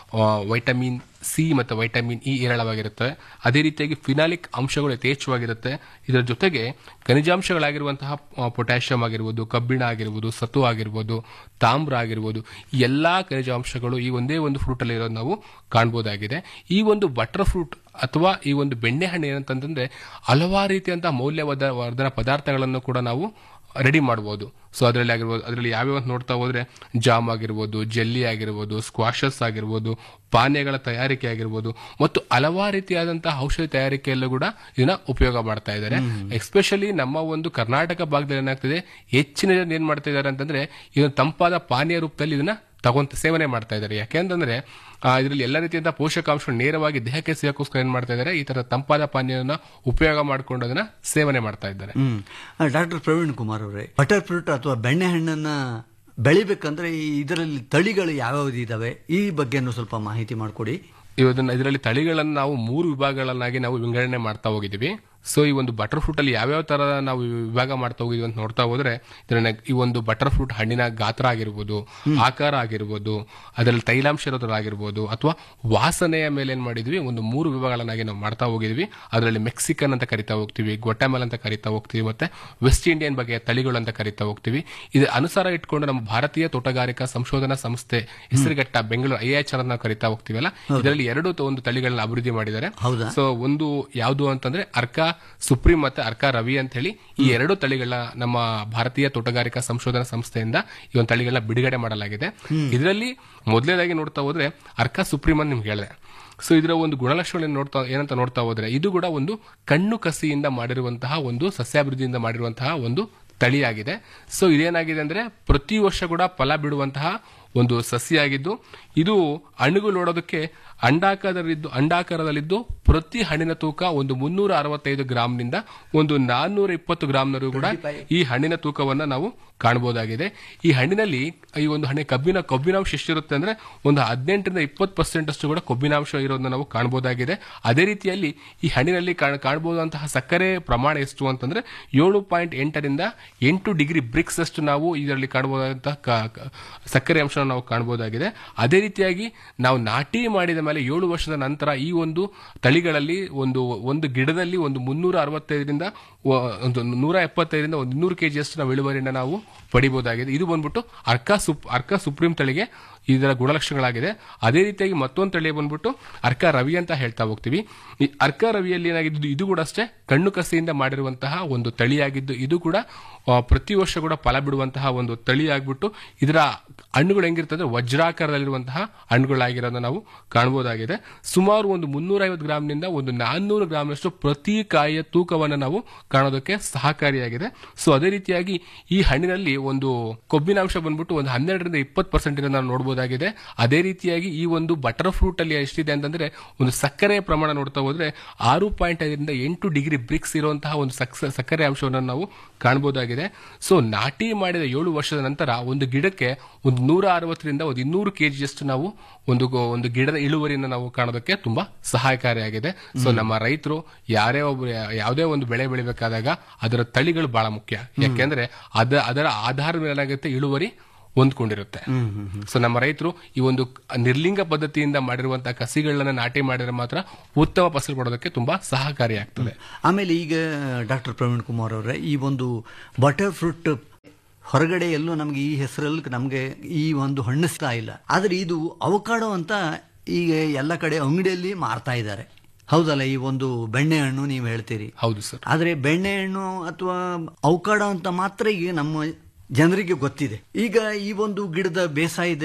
ವೈಟಮಿನ್ ಸಿ ಮತ್ತು ವೈಟಮಿನ್ ಇ ಹೇರಳವಾಗಿರುತ್ತೆ ಅದೇ ರೀತಿಯಾಗಿ ಫಿನಾಲಿಕ್ ಅಂಶಗಳು ಯಥೇಚ್ಛವಾಗಿರುತ್ತೆ ಇದರ ಜೊತೆಗೆ ಖನಿಜಾಂಶಗಳಾಗಿರುವಂತಹ ಪೊಟ್ಯಾಷಿಯಂ ಆಗಿರ್ಬೋದು ಕಬ್ಬಿಣ ಆಗಿರ್ಬೋದು ಸತು ಆಗಿರ್ಬೋದು ತಾಮ್ರ ಆಗಿರ್ಬೋದು ಈ ಎಲ್ಲಾ ಖನಿಜಾಂಶಗಳು ಈ ಒಂದೇ ಒಂದು ಫ್ರೂಟ್ ಅಲ್ಲಿ ಇರೋದು ನಾವು ಕಾಣಬಹುದಾಗಿದೆ ಈ ಒಂದು ಬಟರ್ ಫ್ರೂಟ್ ಅಥವಾ ಈ ಒಂದು ಬೆಣ್ಣೆಹಣ್ಣು ಏನಂತಂದ್ರೆ ಹಲವಾರು ರೀತಿಯಂತಹ ಮೌಲ್ಯವರ್ಧ ವರ್ಧನ ಪದಾರ್ಥಗಳನ್ನು ಕೂಡ ನಾವು ರೆಡಿ ಮಾಡ್ಬೋದು ಸೊ ಅದರಲ್ಲಿ ಆಗಿರ್ಬೋದು ಅದರಲ್ಲಿ ಯಾವ್ಯಾವ ಅಂತ ನೋಡ್ತಾ ಹೋದ್ರೆ ಜಾಮ್ ಆಗಿರ್ಬೋದು ಜೆಲ್ಲಿ ಆಗಿರ್ಬೋದು ಸ್ಕ್ವಾಶಸ್ ಆಗಿರ್ಬೋದು ಪಾನೀಯಗಳ ತಯಾರಿಕೆ ಆಗಿರ್ಬೋದು ಮತ್ತು ಹಲವಾರು ರೀತಿಯಾದಂತಹ ಔಷಧಿ ತಯಾರಿಕೆಯಲ್ಲೂ ಕೂಡ ಇದನ್ನ ಉಪಯೋಗ ಮಾಡ್ತಾ ಇದ್ದಾರೆ ಎಸ್ಪೆಷಲಿ ನಮ್ಮ ಒಂದು ಕರ್ನಾಟಕ ಭಾಗದಲ್ಲಿ ಏನಾಗ್ತಿದೆ ಹೆಚ್ಚಿನ ಜನ ಏನ್ ಮಾಡ್ತಾ ಇದ್ದಾರೆ ಅಂತಂದ್ರೆ ಇದನ್ನ ತಂಪಾದ ಪಾನೀಯ ರೂಪದಲ್ಲಿ ಇದನ್ನ ತಗೊಂತ ಸೇವನೆ ಮಾಡ್ತಾ ಇದ್ದಾರೆ ಯಾಕೆಂತಂದ್ರೆ ಇದರಲ್ಲಿ ಎಲ್ಲ ರೀತಿಯಂತ ಪೋಷಕಾಂಶಗಳು ನೇರವಾಗಿ ದೇಹಕ್ಕೆ ಸಿಗೋಕ್ಕೋಸ್ಕರ ಏನ್ ಮಾಡ್ತಾ ಇದ್ದಾರೆ ಈ ತರ ತಂಪಾದ ಪಾನೀಯನ ಉಪಯೋಗ ಮಾಡ್ಕೊಂಡು ಅದನ್ನ ಸೇವನೆ ಮಾಡ್ತಾ ಇದ್ದಾರೆ ಹ್ಮ್ ಡಾಕ್ಟರ್ ಪ್ರವೀಣ್ ಕುಮಾರ್ ಅವರೇ ಬಟರ್ ಫ್ರೂಟ್ ಅಥವಾ ಬೆಣ್ಣೆಹಣ್ಣನ್ನ ಬೆಳಿಬೇಕಂದ್ರೆ ಈ ಇದರಲ್ಲಿ ತಳಿಗಳು ಯಾವ್ಯಾವ್ದು ಇದಾವೆ ಈ ಬಗ್ಗೆನೂ ಸ್ವಲ್ಪ ಮಾಹಿತಿ ಮಾಡಿಕೊಡಿ ಇವನ್ನ ಇದರಲ್ಲಿ ತಳಿಗಳನ್ನು ನಾವು ಮೂರು ವಿಭಾಗಗಳನ್ನಾಗಿ ನಾವು ವಿಂಗಡಣೆ ಮಾಡ್ತಾ ಹೋಗಿದ್ದೀವಿ ಸೊ ಈ ಒಂದು ಬಟರ್ ಫ್ರೂಟ್ ಅಲ್ಲಿ ಯಾವ್ಯಾವ ತರ ನಾವು ವಿಭಾಗ ಮಾಡ್ತಾ ಹೋಗಿದ್ವಿ ಅಂತ ನೋಡ್ತಾ ಹೋದ್ರೆ ಇದನ್ನ ಈ ಒಂದು ಬಟರ್ ಫ್ರೂಟ್ ಹಣ್ಣಿನ ಗಾತ್ರ ಆಗಿರ್ಬೋದು ಆಕಾರ ಆಗಿರ್ಬೋದು ಅದರಲ್ಲಿ ತೈಲಾಂಶ ಇರೋದ್ರಾಗಿರ್ಬೋದು ಅಥವಾ ವಾಸನೆಯ ಮೇಲೆ ಏನ್ ಮಾಡಿದ್ವಿ ಒಂದು ಮೂರು ವಿಭಾಗಗಳನ್ನಾಗಿ ನಾವು ಮಾಡ್ತಾ ಹೋಗಿದ್ವಿ ಅದರಲ್ಲಿ ಮೆಕ್ಸಿಕನ್ ಅಂತ ಕರಿತಾ ಹೋಗ್ತೀವಿ ಗೊಟಮೆಲ್ ಅಂತ ಕರಿತಾ ಹೋಗ್ತೀವಿ ಮತ್ತೆ ವೆಸ್ಟ್ ಇಂಡಿಯನ್ ಬಗೆಯ ತಳಿಗಳು ಅಂತ ಕರಿತಾ ಹೋಗ್ತೀವಿ ಇದು ಅನುಸಾರ ಇಟ್ಕೊಂಡು ನಮ್ಮ ಭಾರತೀಯ ತೋಟಗಾರಿಕಾ ಸಂಶೋಧನಾ ಸಂಸ್ಥೆ ಹೆಸರುಘಟ್ಟ ಬೆಂಗಳೂರು ಐ ಎಚ್ ನಾವು ಕರಿತಾ ಹೋಗ್ತೀವಲ್ಲ ಇದರಲ್ಲಿ ಎರಡು ತ- ಒಂದು ತಳಿಗಳನ್ನ ಅಭಿವೃದ್ಧಿ ಮಾಡಿದ್ದಾರೆ ಹೌದಾ? ಸೊ ಒಂದು ಯಾವುದು ಅಂತಂದ್ರೆ ಅರ್ಕಾ ಸುಪ್ರೀಂ ಮತ್ತೆ ಅರ್ಕಾ ರವಿ ಅಂತ ಹೇಳಿ ಈ ಎರಡು ತಳಿಗಳ ನಮ್ಮ ಭಾರತೀಯ ತೋಟಗಾರಿಕಾ ಸಂಶೋಧನಾ ಸಂಸ್ಥೆಯಿಂದ ಈ ಒಂದು ತಳಿಗಳನ್ನ ಬಿಡುಗಡೆ ಮಾಡಲಾಗಿದೆ ಇದರಲ್ಲಿ ಮೊದಲನೇದಾಗಿ ನೋಡ್ತಾ ಹೋದ್ರೆ ಅರ್ಕಾ ಸುಪ್ರೀಂ ಅಂತ ನಿಮ್ಗೆ ಹೇಳಿದೆ ಸೊ ಇದರ ಒಂದು ಗುಣಲಕ್ಷಣಗಳನ್ನು ನೋಡ್ತಾ ಏನಂತ ನೋಡ್ತಾ ಹೋದ್ರೆ ಇದು ಕೂಡ ಒಂದು ಕಣ್ಣು ಕಸಿಯಿಂದ ಮಾಡಿರುವಂತಹ ಒಂದು ಸಸ್ಯಾಭಿವೃದ್ಧಿಯಿಂದ ಮಾಡಿರುವಂತಹ ಒಂದು ತಳಿಯಾಗಿದೆ ಸೊ ಇದೇನಾಗಿದೆ ಅಂದ್ರೆ ಪ್ರತಿ ವರ್ಷ ಕೂಡ ಫಲ ಬಿಡುವಂತಹ ಒಂದು ಸಸಿಯಾಗಿದ್ದು ಇದು ಹಣ್ಣುಗಳು ನೋಡೋದಕ್ಕೆ ಅಂಡಾಕಾರದಲ್ಲಿದ್ದು ಅಂಡಾಕಾರದಲ್ಲಿದ್ದು ಪ್ರತಿ ಹಣ್ಣಿನ ತೂಕ ಒಂದು ಮುನ್ನೂರ ಅರವತ್ತೈದು ಗ್ರಾಂನಿಂದ ಒಂದು ನಾನ್ನೂರ ಇಪ್ಪತ್ತು ಗ್ರಾಂನವರೆಗೂ ಕೂಡ ಈ ಹಣ್ಣಿನ ತೂಕವನ್ನ ನಾವು ಕಾಣಬಹುದಾಗಿದೆ ಈ ಹಣ್ಣಿನಲ್ಲಿ ಈ ಒಂದು ಹಣ್ಣಿನ ಕಬ್ಬಿನ ಕೊಬ್ಬಿನಾಂಶ ಎಷ್ಟಿರುತ್ತೆ ಅಂದ್ರೆ ಒಂದು ಹದಿನೆಂಟರಿಂದ ಇಪ್ಪತ್ತು ಪರ್ಸೆಂಟ್ ಅಷ್ಟು ಕೂಡ ಕೊಬ್ಬಿನಾಂಶ ಇರೋದನ್ನ ನಾವು ಕಾಣಬಹುದಾಗಿದೆ ಅದೇ ರೀತಿಯಲ್ಲಿ ಈ ಹಣ್ಣಿನಲ್ಲಿ ಕಾಣ- ಕಾಣಬಹುದಂತಹ ಸಕ್ಕರೆ ಪ್ರಮಾಣ ಎಷ್ಟು ಅಂತಂದ್ರೆ ಏಳು ಪಾಯಿಂಟ್ ಎಂಟರಿಂದ ಎಂಟು ಡಿಗ್ರಿ ಬ್ರಿಕ್ಸ್ ಅಷ್ಟು ನಾವು ಇದರಲ್ಲಿ ಕಾಣಬಹುದಾದಂತಹ ಕ- ಕ- ಸಕ್ಕರೆ ಅಂಶ ನಾವು ಕಾಣಬಹುದಾಗಿದೆ ಅದೇ ರೀತಿಯಾಗಿ ನಾವು ನಾಟಿ ಮಾಡಿದ ಮೇಲೆ ಏಳು ವರ್ಷದ ನಂತರ ಈ ಒಂದು ತಳಿಗಳಲ್ಲಿ ಒಂದು ಒಂದು ಗಿಡದಲ್ಲಿ ಒಂದು ಮುನ್ನೂರ ಅರವತ್ತೈದರಿಂದ ವ- ಒಂದು ನೂರ ಎಪ್ಪತ್ತೈದರಿಂದ ಒಂದು ಇನ್ನೂರು ಕೆಜಿ ಅಷ್ಟು ನಾವು ಇಳುವರಿನ ನಾವು ಪಡಿಬಹುದಾಗಿದೆ ಇದು ಬಂದ್ಬಿಟ್ಟು ಅರ್ಕಾ ಸುಪ್ ಅರ್ಕಾ ಸುಪ್ರೀಂ ತಳಿಗೆ ಇದರ ಗುಣಲಕ್ಷಣಗಳಾಗಿದೆ ಅದೇ ರೀತಿಯಾಗಿ ಮತ್ತೊಂದು ತಳಿ ಬಂದ್ಬಿಟ್ಟು ಅರ್ಕಾ ರವಿ ಅಂತ ಹೇಳ್ತಾ ಹೋಗ್ತೀವಿ ಈ ಅರ್ಕಾ ರವಿಯಲ್ಲಿ ಏನಾಗಿದ್ದು ಇದು ಕೂಡ ಅಷ್ಟೇ ಕಣ್ಣು ಕಸಿಯಿಂದ ಮಾಡಿರುವಂತಹ ಒಂದು ತಳಿಯಾಗಿದ್ದು ಇದು ಕೂಡ ಆ, ಪ್ರತಿ ವರ್ಷ ಕೂಡ ಫಲ ಬಿಡುವಂತಹ ಒಂದು ತಳಿ ಆಗ್ಬಿಟ್ಟು ಇದರ ಹಣ್ಣುಗಳು ಹೆಂಗಿರ್ತದೆ ವಜ್ರಾಕಾರದಲ್ಲಿರುವಂತಹ ಹಣ್ಣುಗಳಾಗಿರೋದನ್ನ ನಾವು ಕಾಣಬಹುದಾಗಿದೆ ಸುಮಾರು ಒಂದು ಮುನ್ನೂರ ಐವತ್ತು ಗ್ರಾಮ್ನಿಂದ ಒಂದು ನಾನ್ನೂರು ಗ್ರಾಮ್ನಷ್ಟು ಪ್ರತಿ ಕಾಯಿಯ ತೂಕವನ್ನು ನಾವು ಕಾಣೋದಕ್ಕೆ ಸಹಕಾರಿಯಾಗಿದೆ ಸೊ ಅದೇ ರೀತಿಯಾಗಿ ಈ ಹಣ್ಣಿನಲ್ಲಿ ಒಂದು ಕೊಬ್ಬಿನಾಂಶ ಬಂದ್ಬಿಟ್ಟು ಒಂದು ಹನ್ನೆರಡರಿಂದ ಇಪ್ಪತ್ತು ಪರ್ಸೆಂಟ್ ನಾವು ನೋಡಬಹುದಾಗಿದೆ ಅದೇ ರೀತಿಯಾಗಿ ಈ ಒಂದು ಬಟರ್ ಫ್ರೂಟ್ ಅಲ್ಲಿ ಎಷ್ಟಿದೆ ಅಂತಂದ್ರೆ ಒಂದು ಸಕ್ಕರೆಯ ಪ್ರಮಾಣ ನೋಡ್ತಾ ಹೋದ್ರೆ ಆರು ಪಾಯಿಂಟ್ ಐದರಿಂದ ಎಂಟು ಡಿಗ್ರಿ ಬ್ರಿಕ್ಸ್ ಇರುವಂತಹ ಒಂದು ಸಕ್ಸ- ಸಕ್ಕರೆ ಅಂಶವನ್ನು ನಾವು ಕಾಣಬಹುದಾಗಿದೆ ಸೊ ನಾಟಿ ಮಾಡಿದ ಏಳು ವರ್ಷದ ನಂತರ ಒಂದು ಗಿಡಕ್ಕೆ ಒಂದು ನೂರ ಅರವತ್ತರಿಂದ ಒಂದು ಇನ್ನೂರು ಕೆಜಿಯಷ್ಟು ನಾವು ಒಂದು ಗೊ- ಒಂದು ಗಿಡದ ಇಳುವರಿಯನ್ನು ನಾವು ಕಾಣೋದಕ್ಕೆ ತುಂಬಾ ಸಹಾಯಕಾರಿಯಾಗಿದೆ ಸೊ ನಮ್ಮ ರೈತರು ಯಾರೇ ಒಬ್ಬರು ಯಾವುದೇ ಒಂದು ಬೆಳೆ ಬೆಳಿಬೇಕಾದಾಗ ಅದರ ತಳಿಗಳು ಬಹಳ ಮುಖ್ಯ ಯಾಕೆಂದ್ರೆ ಅದ ಅದರ ಆಧಾರದ ಮೇಲೆ ಏನಾಗುತ್ತೆ ಇಳುವರಿ ಹೊಂದ್ಕೊಂಡಿರುತ್ತೆ ಸೊ ನಮ್ಮ ರೈತರು ಈ ಒಂದು ನಿರ್ಲಿಂಗ ಪದ್ಧತಿಯಿಂದ ಮಾಡಿರುವಂತಹ ಕಸಿಗಳನ್ನ ನಾಟಿ ಮಾಡಿದ್ರೆ ಮಾತ್ರ ಉತ್ತಮ ಫಸಲು ಕೊಡೋದಕ್ಕೆ ತುಂಬಾ ಸಹಕಾರಿಯಾಗ್ತದೆ ಆಮೇಲೆ ಈಗ ಡಾಕ್ಟರ್ ಪ್ರವೀಣ್ ಕುಮಾರ್ ಅವರೇ ಈ ಒಂದು ಬಟರ್ ಫ್ರೂಟ್ ಹೊರಗಡೆ ಎಲ್ಲೂ ನಮಗೆ ಈ ಹೆಸರಲ್ಲಿ ನಮಗೆ ಈ ಒಂದು ಹಣ್ಣು ಸಿಗ್ತಾ ಇಲ್ಲ ಆದ್ರೆ ಇದು ಅವಕಾಡೋ ಅಂತ ಈಗ ಎಲ್ಲ ಕಡೆ ಅಂಗಡಿಯಲ್ಲಿ ಮಾರ್ತಾ ಇದ್ದಾರೆ ಹೌದಲ್ಲ ಈ ಒಂದು ಬೆಣ್ಣೆಹಣ್ಣು ನೀವು ಹೇಳ್ತೀರಿ ಹೌದು ಸರ್ ಆದ್ರೆ ಬೆಣ್ಣೆಹಣ್ಣು ಅಥವಾ ಅವಕಾಡೋ ಅಂತ ಮಾತ್ರ ಈಗ ನಮ್ಮ ಜನರಿಗೆ ಗೊತ್ತಿದೆ ಈಗ ಈ ಒಂದು ಗಿಡದ ಬೇಸಾಯದಲ್ಲಿ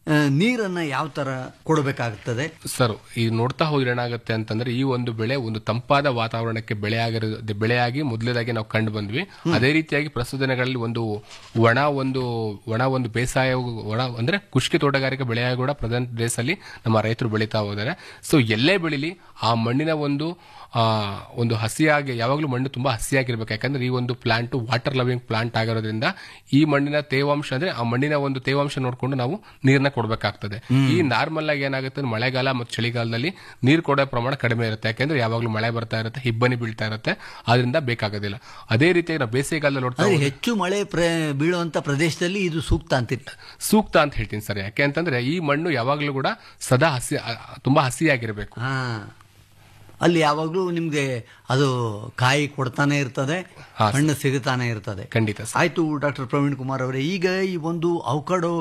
ಆ, ನೀರನ್ನ ಯಾವ ತರ ಕೊಡಬೇಕಾಗುತ್ತದೆ ಸರ್ ಈ ನೋಡ್ತಾ ಹೋದ್ರೆ ಏನಾಗುತ್ತೆ ಅಂತಂದ್ರೆ ಈ ಒಂದು ಬೆಳೆ ಒಂದು ತಂಪಾದ ವಾತಾವರಣಕ್ಕೆ ಬೆಳೆ ಆಗಿರೋ ಬೆಳೆಯಾಗಿ ಮೊದಲೇದಾಗಿ ನಾವು ಕಂಡು ಬಂದ್ವಿ ಅದೇ ರೀತಿಯಾಗಿ ಪ್ರಸ್ತುತ ದಿನಗಳಲ್ಲಿ ಒಂದು ಒಣ ಒಂದು ಒಣ ಒಂದು ಬೇಸಾಯ ಒಣ ಅಂದ್ರೆ ಕುಷ್ಕಿ ತೋಟಗಾರಿಕೆ ಬೆಳೆಯಾಗಿ ಕೂಡ ಪ್ರೆಸೆಂಟ್ ಡೇಸ್ ಅಲ್ಲಿ ನಮ್ಮ ರೈತರು ಬೆಳೀತಾ ಹೋದರೆ ಸೊ ಎಲ್ಲೇ ಬೆಳಿಲಿ ಆ ಮಣ್ಣಿನ ಒಂದು ಆ, ಒಂದು ಹಸಿಯಾಗಿ ಯಾವಾಗಲೂ ಮಣ್ಣು ತುಂಬಾ ಹಸಿಯಾಗಿರ್ಬೇಕು ಯಾಕಂದ್ರೆ ಈ ಒಂದು ಪ್ಲಾಂಟ್ ವಾಟರ್ ಲವಿಂಗ್ ಪ್ಲಾಂಟ್ ಆಗಿರೋದ್ರಿಂದ ಈ ಮಣ್ಣಿನ ತೇವಾಂಶ ಅಂದ್ರೆ ಆ ಮಣ್ಣಿನ ಒಂದು ತೇವಾಂಶ ನೋಡ್ಕೊಂಡು ನಾವು ನೀರನ್ನ ಕೊಡಬೇಕಾಗ್ತದೆ ಈ ನಾರ್ಮಲ್ ಆಗಿ ಏನಾಗುತ್ತೆ ಅಂದ್ರೆ ಮಳೆಗಾಲ ಮತ್ತು ಚಳಿಗಾಲದಲ್ಲಿ ನೀರು ಕೊಡೋ ಪ್ರಮಾಣ ಕಡಿಮೆ ಇರುತ್ತೆ ಯಾಕಂದ್ರೆ ಯಾವಾಗಲೂ ಮಳೆ ಬರ್ತಾ ಇರುತ್ತೆ ಹಿಬ್ಬನಿ ಬೀಳ್ತಾ ಇರುತ್ತೆ ಅದರಿಂದ ಬೇಕಾಗೋದಿಲ್ಲ ಅದೇ ರೀತಿಯಾಗಿ ನಾವು ಬೇಸಿಗೆಗಾಲದಲ್ಲಿ ನೋಡ್ತಾ ಅಂದ್ರೆ ಹೋದ್ರೆ ಹೆಚ್ಚು ಮಳೆ ಪ್ರ ಬೀಳುವಂತ ಪ್ರದೇಶದಲ್ಲಿ ಇದು ಸೂಕ್ತ ಅಂತೀರಿ ಸೂಕ್ತ ಅಂತ ಹೇಳ್ತೀನಿ ಸರ್ ಯಾಕೆ ಅಂತಂದ್ರೆ ಈ ಮಣ್ಣು ಯಾವಾಗಲೂ ಕೂಡ ಸದಾ ಹಸಿ ಆ, ತುಂಬಾ ಹಸಿಯಾಗಿರ್ಬೇಕು ಹಾ ಅಲ್ಲಿ ಯಾವಾಗ್ಲೂ ನಿಮ್ಗೆ ಅದು ಕಾಯಿ ಕೊಡ್ತಾನೆ ಇರ್ತದೆ ಹಾ, ಹಣ್ಣು ಸಿಗುತ್ತಾನೆ ಇರ್ತದೆ ಖಂಡಿತ ಸರ್ ಆಯ್ತು ಡಾಕ್ಟರ್ ಪ್ರವೀಣ್ ಕುಮಾರ್ ಅವರೇ ಈಗ ಈ ಒಂದು ಅವಕಾಡೋ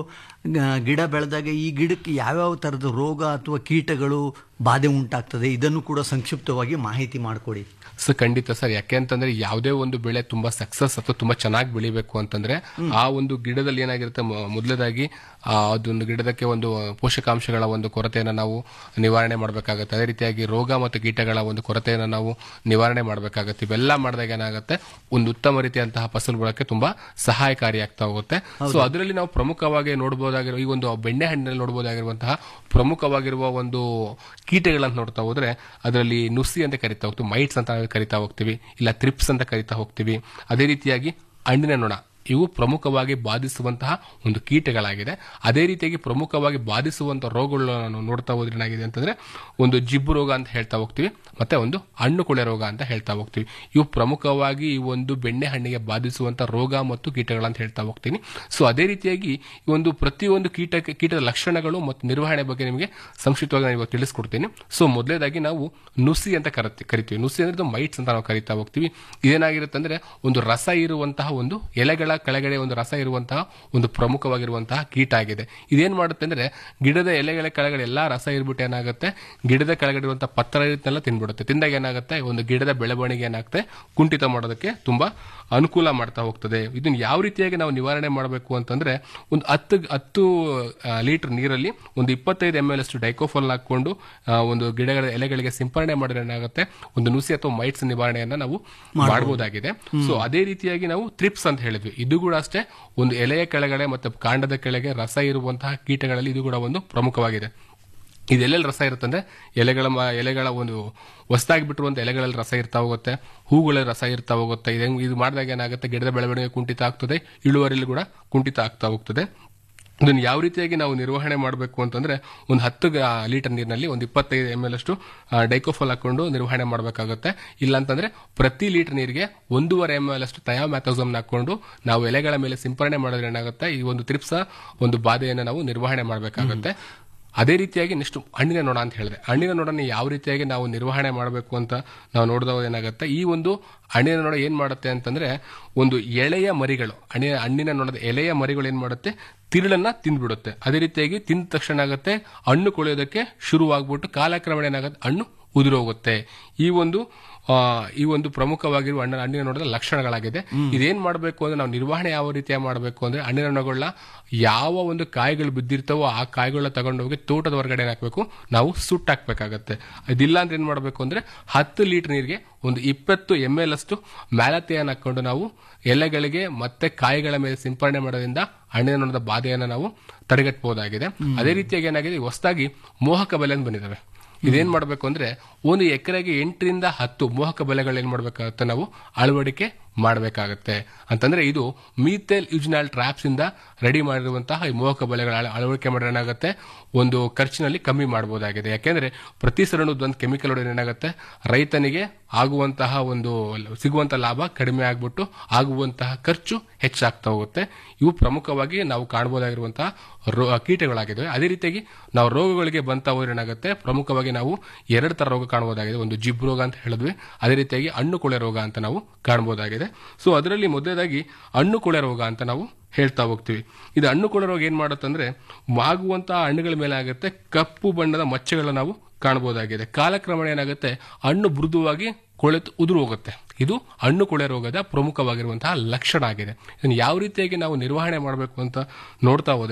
ಗಿಡ ಬೆಳೆದಾಗ ಈ ಗಿಡಕ್ಕೆ ಯಾವ್ಯಾವ ತರದ ರೋಗ ಅಥವಾ ಕೀಟಗಳು ಬಾಧೆ ಉಂಟಾಗ್ತದೆ ಇದನ್ನು ಕೂಡ ಸಂಕ್ಷಿಪ್ತವಾಗಿ ಮಾಹಿತಿ ಮಾಡಿಕೊಡಿ ಸೊ ಖಂಡಿತ ಸರ್ ಯಾಕೆ ಅಂತಂದ್ರೆ ಯಾವುದೇ ಒಂದು ಬೆಳೆ ತುಂಬಾ ಸಕ್ಸಸ್ ಅಥವಾ ತುಂಬಾ ಚೆನ್ನಾಗಿ ಬೆಳಿಬೇಕು ಅಂತಂದ್ರೆ ಆ ಒಂದು ಗಿಡದಲ್ಲಿ ಏನಾಗಿರುತ್ತೆ ಮೊ- ಮೊದಲನೇದಾಗಿ ಆ ಅದೊಂದು ಗಿಡದಕ್ಕೆ ಒಂದು ಪೋಷಕಾಂಶಗಳ ಒಂದು ಕೊರತೆಯನ್ನು ನಾವು ನಿವಾರಣೆ ಮಾಡಬೇಕಾಗುತ್ತೆ ಅದೇ ರೀತಿಯಾಗಿ ರೋಗ ಮತ್ತು ಕೀಟಗಳ ಒಂದು ಕೊರತೆಯನ್ನು ನಾವು ನಿವಾರಣೆ ಮಾಡಬೇಕಾಗುತ್ತೆ ಇವೆಲ್ಲ ಮಾಡಿದಾಗ ಏನಾಗುತ್ತೆ ಒಂದು ಉತ್ತಮ ರೀತಿಯಂತಹ ಫಸಲು ಬರೋಕ್ಕೆ ತುಂಬಾ ಸಹಾಯಕಾರಿಯಾಗ್ತಾ ಹೋಗುತ್ತೆ ಸೊ ಅದರಲ್ಲಿ ನಾವು ಪ್ರಮುಖವಾಗಿ ನೋಡಬಹುದಾಗಿರೋ ಈ ಒಂದು ಬೆಣ್ಣೆ ಹಣ್ಣಿನಲ್ಲಿ ನೋಡಬಹುದಾಗಿರುವಂತಹ ಪ್ರಮುಖವಾಗಿರುವ ಒಂದು ಕೀಟಗಳಂತ ನೋಡ್ತಾ ಹೋದ್ರೆ ಅದರಲ್ಲಿ ನುಸಿ ಅಂತ ಕರಿತಾ ಹೋಗ್ತೀವಿ ಮೈಟ್ಸ್ ಅಂತ ನಾವು ಕರಿತಾ ಹೋಗ್ತೀವಿ ಇಲ್ಲ ತ್ರಿಪ್ಸ್ ಅಂತ ಕರಿತಾ ಹೋಗ್ತೀವಿ ಅದೇ ರೀತಿಯಾಗಿ ಹಣ್ಣಿನ ನೊಣ ಇವು ಪ್ರಮುಖವಾಗಿ ಬಾಧಿಸುವಂತಹ ಒಂದು ಕೀಟಗಳಾಗಿದೆ ಅದೇ ರೀತಿಯಾಗಿ ಪ್ರಮುಖವಾಗಿ ಬಾಧಿಸುವಂತಹ ರೋಗಗಳನ್ನ ನಾವು ನೋಡ್ತಾ ಹೋದ್ರೆ ಏನಾಗಿದೆ ಅಂತಂದ್ರೆ ಒಂದು ಜಿಬ್ಬು ರೋಗ ಅಂತ ಹೇಳ್ತಾ ಹೋಗ್ತೀವಿ ಮತ್ತೆ ಒಂದು ಹಣ್ಣು ಕೊಳೆ ರೋಗ ಅಂತ ಹೇಳ್ತಾ ಹೋಗ್ತೀವಿ ಇವು ಪ್ರಮುಖವಾಗಿ ಈ ಒಂದು ಬೆಣ್ಣೆ ಹಣ್ಣಿಗೆ ಬಾಧಿಸುವಂತಹ ರೋಗ ಮತ್ತು ಕೀಟಗಳಂತ ಹೇಳ್ತಾ ಹೋಗ್ತೀನಿ ಸೊ ಅದೇ ರೀತಿಯಾಗಿ ಈ ಒಂದು ಪ್ರತಿಯೊಂದು ಕೀಟ ಕೀಟದ ಲಕ್ಷಣಗಳು ಮತ್ತು ನಿರ್ವಹಣೆ ಬಗ್ಗೆ ನಿಮಗೆ ಸಂಕ್ಷಿಪ್ತವಾಗಿ ನಾನು ಇವಾಗ ತಿಳಿಸ್ಕೊಡ್ತೀನಿ ಸೊ ಮೊದಲೇದಾಗಿ ನಾವು ನುಸಿ ಅಂತ ಕರತಿ ಕರಿತೀವಿ ನುಸಿ ಅಂದ್ರೆ ಮೈಟ್ಸ್ ಅಂತ ನಾವು ಕರಿತಾ ಹೋಗ್ತೀವಿ ಇದೇನಾಗಿರುತ್ತೆ ಅಂದ್ರೆ ಒಂದು ರಸ ಇರುವಂತಹ ಒಂದು ಎಲೆಗಳ ಕೆಳಗಡೆ ಒಂದು ರಸ ಇರುವಂತಹ ಒಂದು ಪ್ರಮುಖವಾಗಿರುವಂತಹ ಕೀಟ ಆಗಿದೆ ಇದೇನ್ ಮಾಡುತ್ತೆ ಅಂದ್ರೆ ಗಿಡದ ಎಲೆಗಳ ಕೆಳಗಡೆ ಎಲ್ಲಾ ರಸ ಇರ್ಬಿಟ್ಟು ಏನಾಗುತ್ತೆ ಗಿಡದ ಕೆಳಗಡೆ ಇರುವಂತಹ ಪತ್ರ ಇರುತ್ತಲ್ಲ ತಿನ್ಬಿಡುತ್ತೆ ತಿಂದಾಗ ಏನಾಗುತ್ತೆ ಒಂದು ಗಿಡದ ಬೆಳವಣಿಗೆ ಏನಾಗುತ್ತೆ ಕುಂಠಿತ ಮಾಡೋದಕ್ಕೆ ತುಂಬಾ ಅನುಕೂಲ ಮಾಡ್ತಾ ಹೋಗ್ತದೆ ಇದನ್ನ ಯಾವ ರೀತಿಯಾಗಿ ನಾವು ನಿವಾರಣೆ ಮಾಡಬೇಕು ಅಂತಂದ್ರೆ ಒಂದು ಹತ್ತು ಹತ್ತು ಲೀಟರ್ ನೀರಲ್ಲಿ ಒಂದು ಇಪ್ಪತ್ತೈದು ಎಮ್ ಎಲ್ ಅಷ್ಟು ಡೈಕೋಫಲ್ ಹಾಕೊಂಡು ಆ, ಒಂದು ಗಿಡಗಳ ಎಲೆಗಳಿಗೆ ಸಿಂಪರಣೆ ಮಾಡಿದ್ರೆ ಏನಾಗುತ್ತೆ ಒಂದು ನುಸಿ ಅಥವಾ ಮೈಟ್ಸ್ ನಿವಾರಣೆಯನ್ನ ನಾವು ಮಾಡಬಹುದಾಗಿದೆ ಸೊ ಅದೇ ರೀತಿಯಾಗಿ ನಾವು ತ್ರಿಪ್ಸ್ ಅಂತ ಹೇಳಿದ್ವಿ ಇದು ಕೂಡ ಅಷ್ಟೇ ಒಂದು ಎಲೆಯ ಕೆಳಗಡೆ ಮತ್ತೆ ಕಾಂಡದ ಕೆಳಗೆ ರಸ ಇರುವಂತಹ ಕೀಟಗಳಲ್ಲಿ ಇದು ಕೂಡ ಒಂದು ಪ್ರಮುಖವಾಗಿದೆ ಇದೆಲ್ಲೆಲ್ಲಿ ರಸ ಇರುತ್ತೆ ಅಂದ್ರೆ ಎಲೆಗಳ ಮ- ಎಲೆಗಳ ಒಂದು ಹೊಸದಾಗಿ ಬಿಟ್ಟಿರುವಂತ ಎಲೆಗಳಲ್ಲಿ ರಸ ಇರ್ತಾ ಹೋಗುತ್ತೆ ಹೂಗಳಲ್ಲಿ ರಸ ಇರ್ತಾ ಹೋಗುತ್ತೆ ಇದು ಇದು ಮಾಡಿದಾಗ ಏನಾಗುತ್ತೆ ಗಿಡದ ಬೆಳವಣಿಗೆ ಕುಂಠಿತ ಆಗ್ತದೆ ಇಳುವರಿಲಿ ಕೂಡ ಕುಂಠಿತ ಆಗ್ತಾ ಹೋಗ್ತದೆ ಇದನ್ನು ಯಾವ ರೀತಿಯಾಗಿ ನಾವು ನಿರ್ವಹಣೆ ಮಾಡಬೇಕು ಅಂತಂದ್ರೆ ಒಂದು ಹತ್ತು ಗ- ಲೀಟರ್ ನೀರಿನಲ್ಲಿ ಒಂದು ಇಪ್ಪತ್ತೈದು ಎಮ್ ಎಲ್ ಅಷ್ಟು ಡೈಕೋಫಲ್ ಹಾಕೊಂಡು ನಿರ್ವಹಣೆ ಮಾಡಬೇಕಾಗುತ್ತೆ ಇಲ್ಲ ಅಂತಂದ್ರೆ ಪ್ರತಿ ಲೀಟರ್ ನೀರಿಗೆ ಒಂದೂವರೆ ಎಮ್ ಎಲ್ ಅಷ್ಟು ಥಯಾಮ್ಯಾಥೋಸಮ್ ಹಾಕೊಂಡು ನಾವು ಎಲೆಗಳ ಮೇಲೆ ಸಿಂಪರಣೆ ಮಾಡಿದ್ರೆ ಏನಾಗುತ್ತೆ ಈ ಒಂದು ತ್ರಿಪ್ಸ ಒಂದು ಬಾಧೆಯನ್ನು ನಾವು ನಿರ್ವಹಣೆ ಮಾಡಬೇಕಾಗುತ್ತೆ ಅದೇ ರೀತಿಯಾಗಿ ನೆಕ್ಸ್ಟ್ ಹಣ್ಣಿನ ನೊಣ ಅಂತ ಹೇಳಿದೆ ಹಣ್ಣಿನ ನೊಣನ ಯಾವ ರೀತಿಯಾಗಿ ನಾವು ನಿರ್ವಹಣೆ ಮಾಡಬೇಕು ಅಂತ ನಾವು ನೋಡಿದಾಗ ಏನಾಗುತ್ತೆ ಈ ಒಂದು ಹಣ್ಣಿನ ನೊಣ ಏನ್ ಮಾಡುತ್ತೆ ಅಂತಂದ್ರೆ ಒಂದು ಎಳೆಯ ಮರಿಗಳು ಹಣ್ಣಿನ ಹಣ್ಣಿನ ನೊಣದ ಎಲೆಯ ಮರಿಗಳು ಏನ್ ಮಾಡುತ್ತೆ ತಿರುಳನ್ನ ತಿಂದ್ಬಿಡುತ್ತೆ ಅದೇ ರೀತಿಯಾಗಿ ತಿಂದ ತಕ್ಷಣ ಆಗುತ್ತೆ ಹಣ್ಣು ಕೊಳೆಯೋದಕ್ಕೆ ಶುರುವಾಗ್ಬಿಟ್ಟು ಕಾಲಕ್ರಮೇಣ ಏನಾಗುತ್ತೆ ಹಣ್ಣು ಉದುರೋಗುತ್ತೆ ಈ ಒಂದು ಆ, ಈ ಒಂದು ಪ್ರಮುಖವಾಗಿರುವ ಹಣ್ಣ ಹಣ್ಣಿನ ನೋಡದ ಲಕ್ಷಣಗಳಾಗಿದೆ ಇದೇನ್ ಮಾಡಬೇಕು ಅಂದ್ರೆ ನಾವು ನಿರ್ವಹಣೆ ಯಾವ ರೀತಿಯಾಗಿ ಮಾಡಬೇಕು ಅಂದ್ರೆ ಹಣ್ಣಿನ ಹಣ್ಣುಗಳನ್ನ ಯಾವ ಒಂದು ಕಾಯಿಗಳು ಬಿದ್ದಿರ್ತಾವೋ ಆ ಕಾಯಿಗಳನ್ನ ತಗೊಂಡೋಗಿ ತೋಟದ ಹೊರಗಡೆ ಹಾಕಬೇಕು ನಾವು ಸುಟ್ಟಾಕ್ಬೇಕಾಗತ್ತೆ ಇದಿಲ್ಲ ಅಂದ್ರೆ ಏನ್ ಮಾಡಬೇಕು ಅಂದ್ರೆ ಹತ್ತು ಲೀಟರ್ ನೀರಿಗೆ ಒಂದು ಇಪ್ಪತ್ತು ಎಮ್ ಎಲ್ ಅಷ್ಟು ಮ್ಯಾಲತೆಯನ್ನು ಹಾಕೊಂಡು ನಾವು ಎಲೆಗಳಿಗೆ ಮತ್ತೆ ಕಾಯಿಗಳ ಮೇಲೆ ಸಿಂಪರಣೆ ಮಾಡೋದ್ರಿಂದ ಹಣ್ಣಿನ ನೊಣದ ಬಾಧೆಯನ್ನು ನಾವು ತಡೆಗಟ್ಟಬಹುದಾಗಿದೆ ಅದೇ ರೀತಿಯಾಗಿ ಏನಾಗಿದೆ ಹೊಸದಾಗಿ ಮೋಹಕ ಬೆಲೆ ಅಂತ ಬಂದಿದ್ದಾವೆ ಇದೇನ್ ಮಾಡಬೇಕು ಅಂದ್ರೆ ಒಂದು ಎಕರೆಗೆ ಎಂಟರಿಂದ ಹತ್ತು ಮೋಹಕ ಬೆಲೆಗಳು ಏನ್ ಮಾಡ್ಬೇಕಾಗುತ್ತೆ ನಾವು ಅಳವಡಿಕೆ ಮಾಡಬೇಕಾಗತ್ತೆ ಅಂತಂದ್ರೆ ಇದು ಮೀಥೇಲ್ ಯುಜ್ನಾಲ್ ಟ್ರಾಪ್ಸ್ ಇಂದ ರೆಡಿ ಮಾಡಿರುವಂತಹ ಈ ಮೋಹಕ ಬೆಲೆಗಳ ಅಳ- ಅಳವಡಿಕೆ ಮಾಡಿದ್ರೆ ಏನಾಗುತ್ತೆ ಒಂದು ಖರ್ಚಿನಲ್ಲಿ ಕಮ್ಮಿ ಮಾಡಬಹುದಾಗಿದೆ ಯಾಕೆಂದ್ರೆ ಪ್ರತಿ ಸರಣದ ಒಂದು ಕೆಮಿಕಲ್ ಹೊಡೆದ್ರೆ ಏನಾಗುತ್ತೆ ರೈತನಿಗೆ ಆಗುವಂತಹ ಒಂದು ಸಿಗುವಂತಹ ಲಾಭ ಕಡಿಮೆ ಆಗ್ಬಿಟ್ಟು ಆಗುವಂತಹ ಖರ್ಚು ಹೆಚ್ಚಾಗ್ತಾ ಹೋಗುತ್ತೆ ಇವು ಪ್ರಮುಖವಾಗಿ ನಾವು ಕಾಣಬಹುದಾಗಿರುವಂತಹ ರೋ ಕೀಟಗಳಾಗಿದ್ದಾವೆ ಅದೇ ರೀತಿಯಾಗಿ ನಾವು ರೋಗಗಳಿಗೆ ಬಂತ ಹೋದ್ರೆ ಏನಾಗುತ್ತೆ ಪ್ರಮುಖವಾಗಿ ನಾವು ಎರಡು ತರ ರೋಗ ಕಾಣಬಹುದಾಗಿದೆ ಒಂದು ಜಿಬ್ ರೋಗ ಅಂತ ಹೇಳಿದ್ವಿ ಅದೇ ರೀತಿಯಾಗಿ ಹಣ್ಣು ಕೊಳೆ ರೋಗ ಅಂತ ನಾವು ಕಾಣಬಹುದಾಗಿದೆ ಸೊ ಅದರಲ್ಲಿ ಮೊದಲನೇದಾಗಿ ಹಣ್ಣು ಕೊಳೆ ರೋಗ ಅಂತ ನಾವು ಹೇಳ್ತಾ ಹೋಗ್ತೀವಿ ಇದು ಹಣ್ಣು ಕೊಳೆ ರೋಗ ಏನ್ ಮಾಡುತ್ತಂದ್ರೆ ಮಾಗುವಂತಹ ಹಣ್ಣುಗಳ ಮೇಲೆ ಆಗುತ್ತೆ ಕಪ್ಪು ಬಣ್ಣದ ಮಚ್ಚೆಗಳನ್ನ ನಾವು ಕಾಣಬಹುದಾಗಿದೆ ಕಾಲಕ್ರಮೇಣ ಏನಾಗುತ್ತೆ ಹಣ್ಣು ಮೃದುವಾಗಿ ಕೊಳೆತು ಉದುರು ಹೋಗುತ್ತೆ ಇದು ಹಣ್ಣು ಕೊಳೆ ರೋಗದ ಪ್ರಮುಖವಾಗಿರುವಂತಹ ಲಕ್ಷಣ ಆಗಿದೆ ಇದನ್ನು ಯಾವ ರೀತಿಯಾಗಿ ನಾವು ನಿರ್ವಹಣೆ ಮಾಡಬೇಕು ಅಂತ ನೋಡ್ತಾ ಹೋದ್ರೆ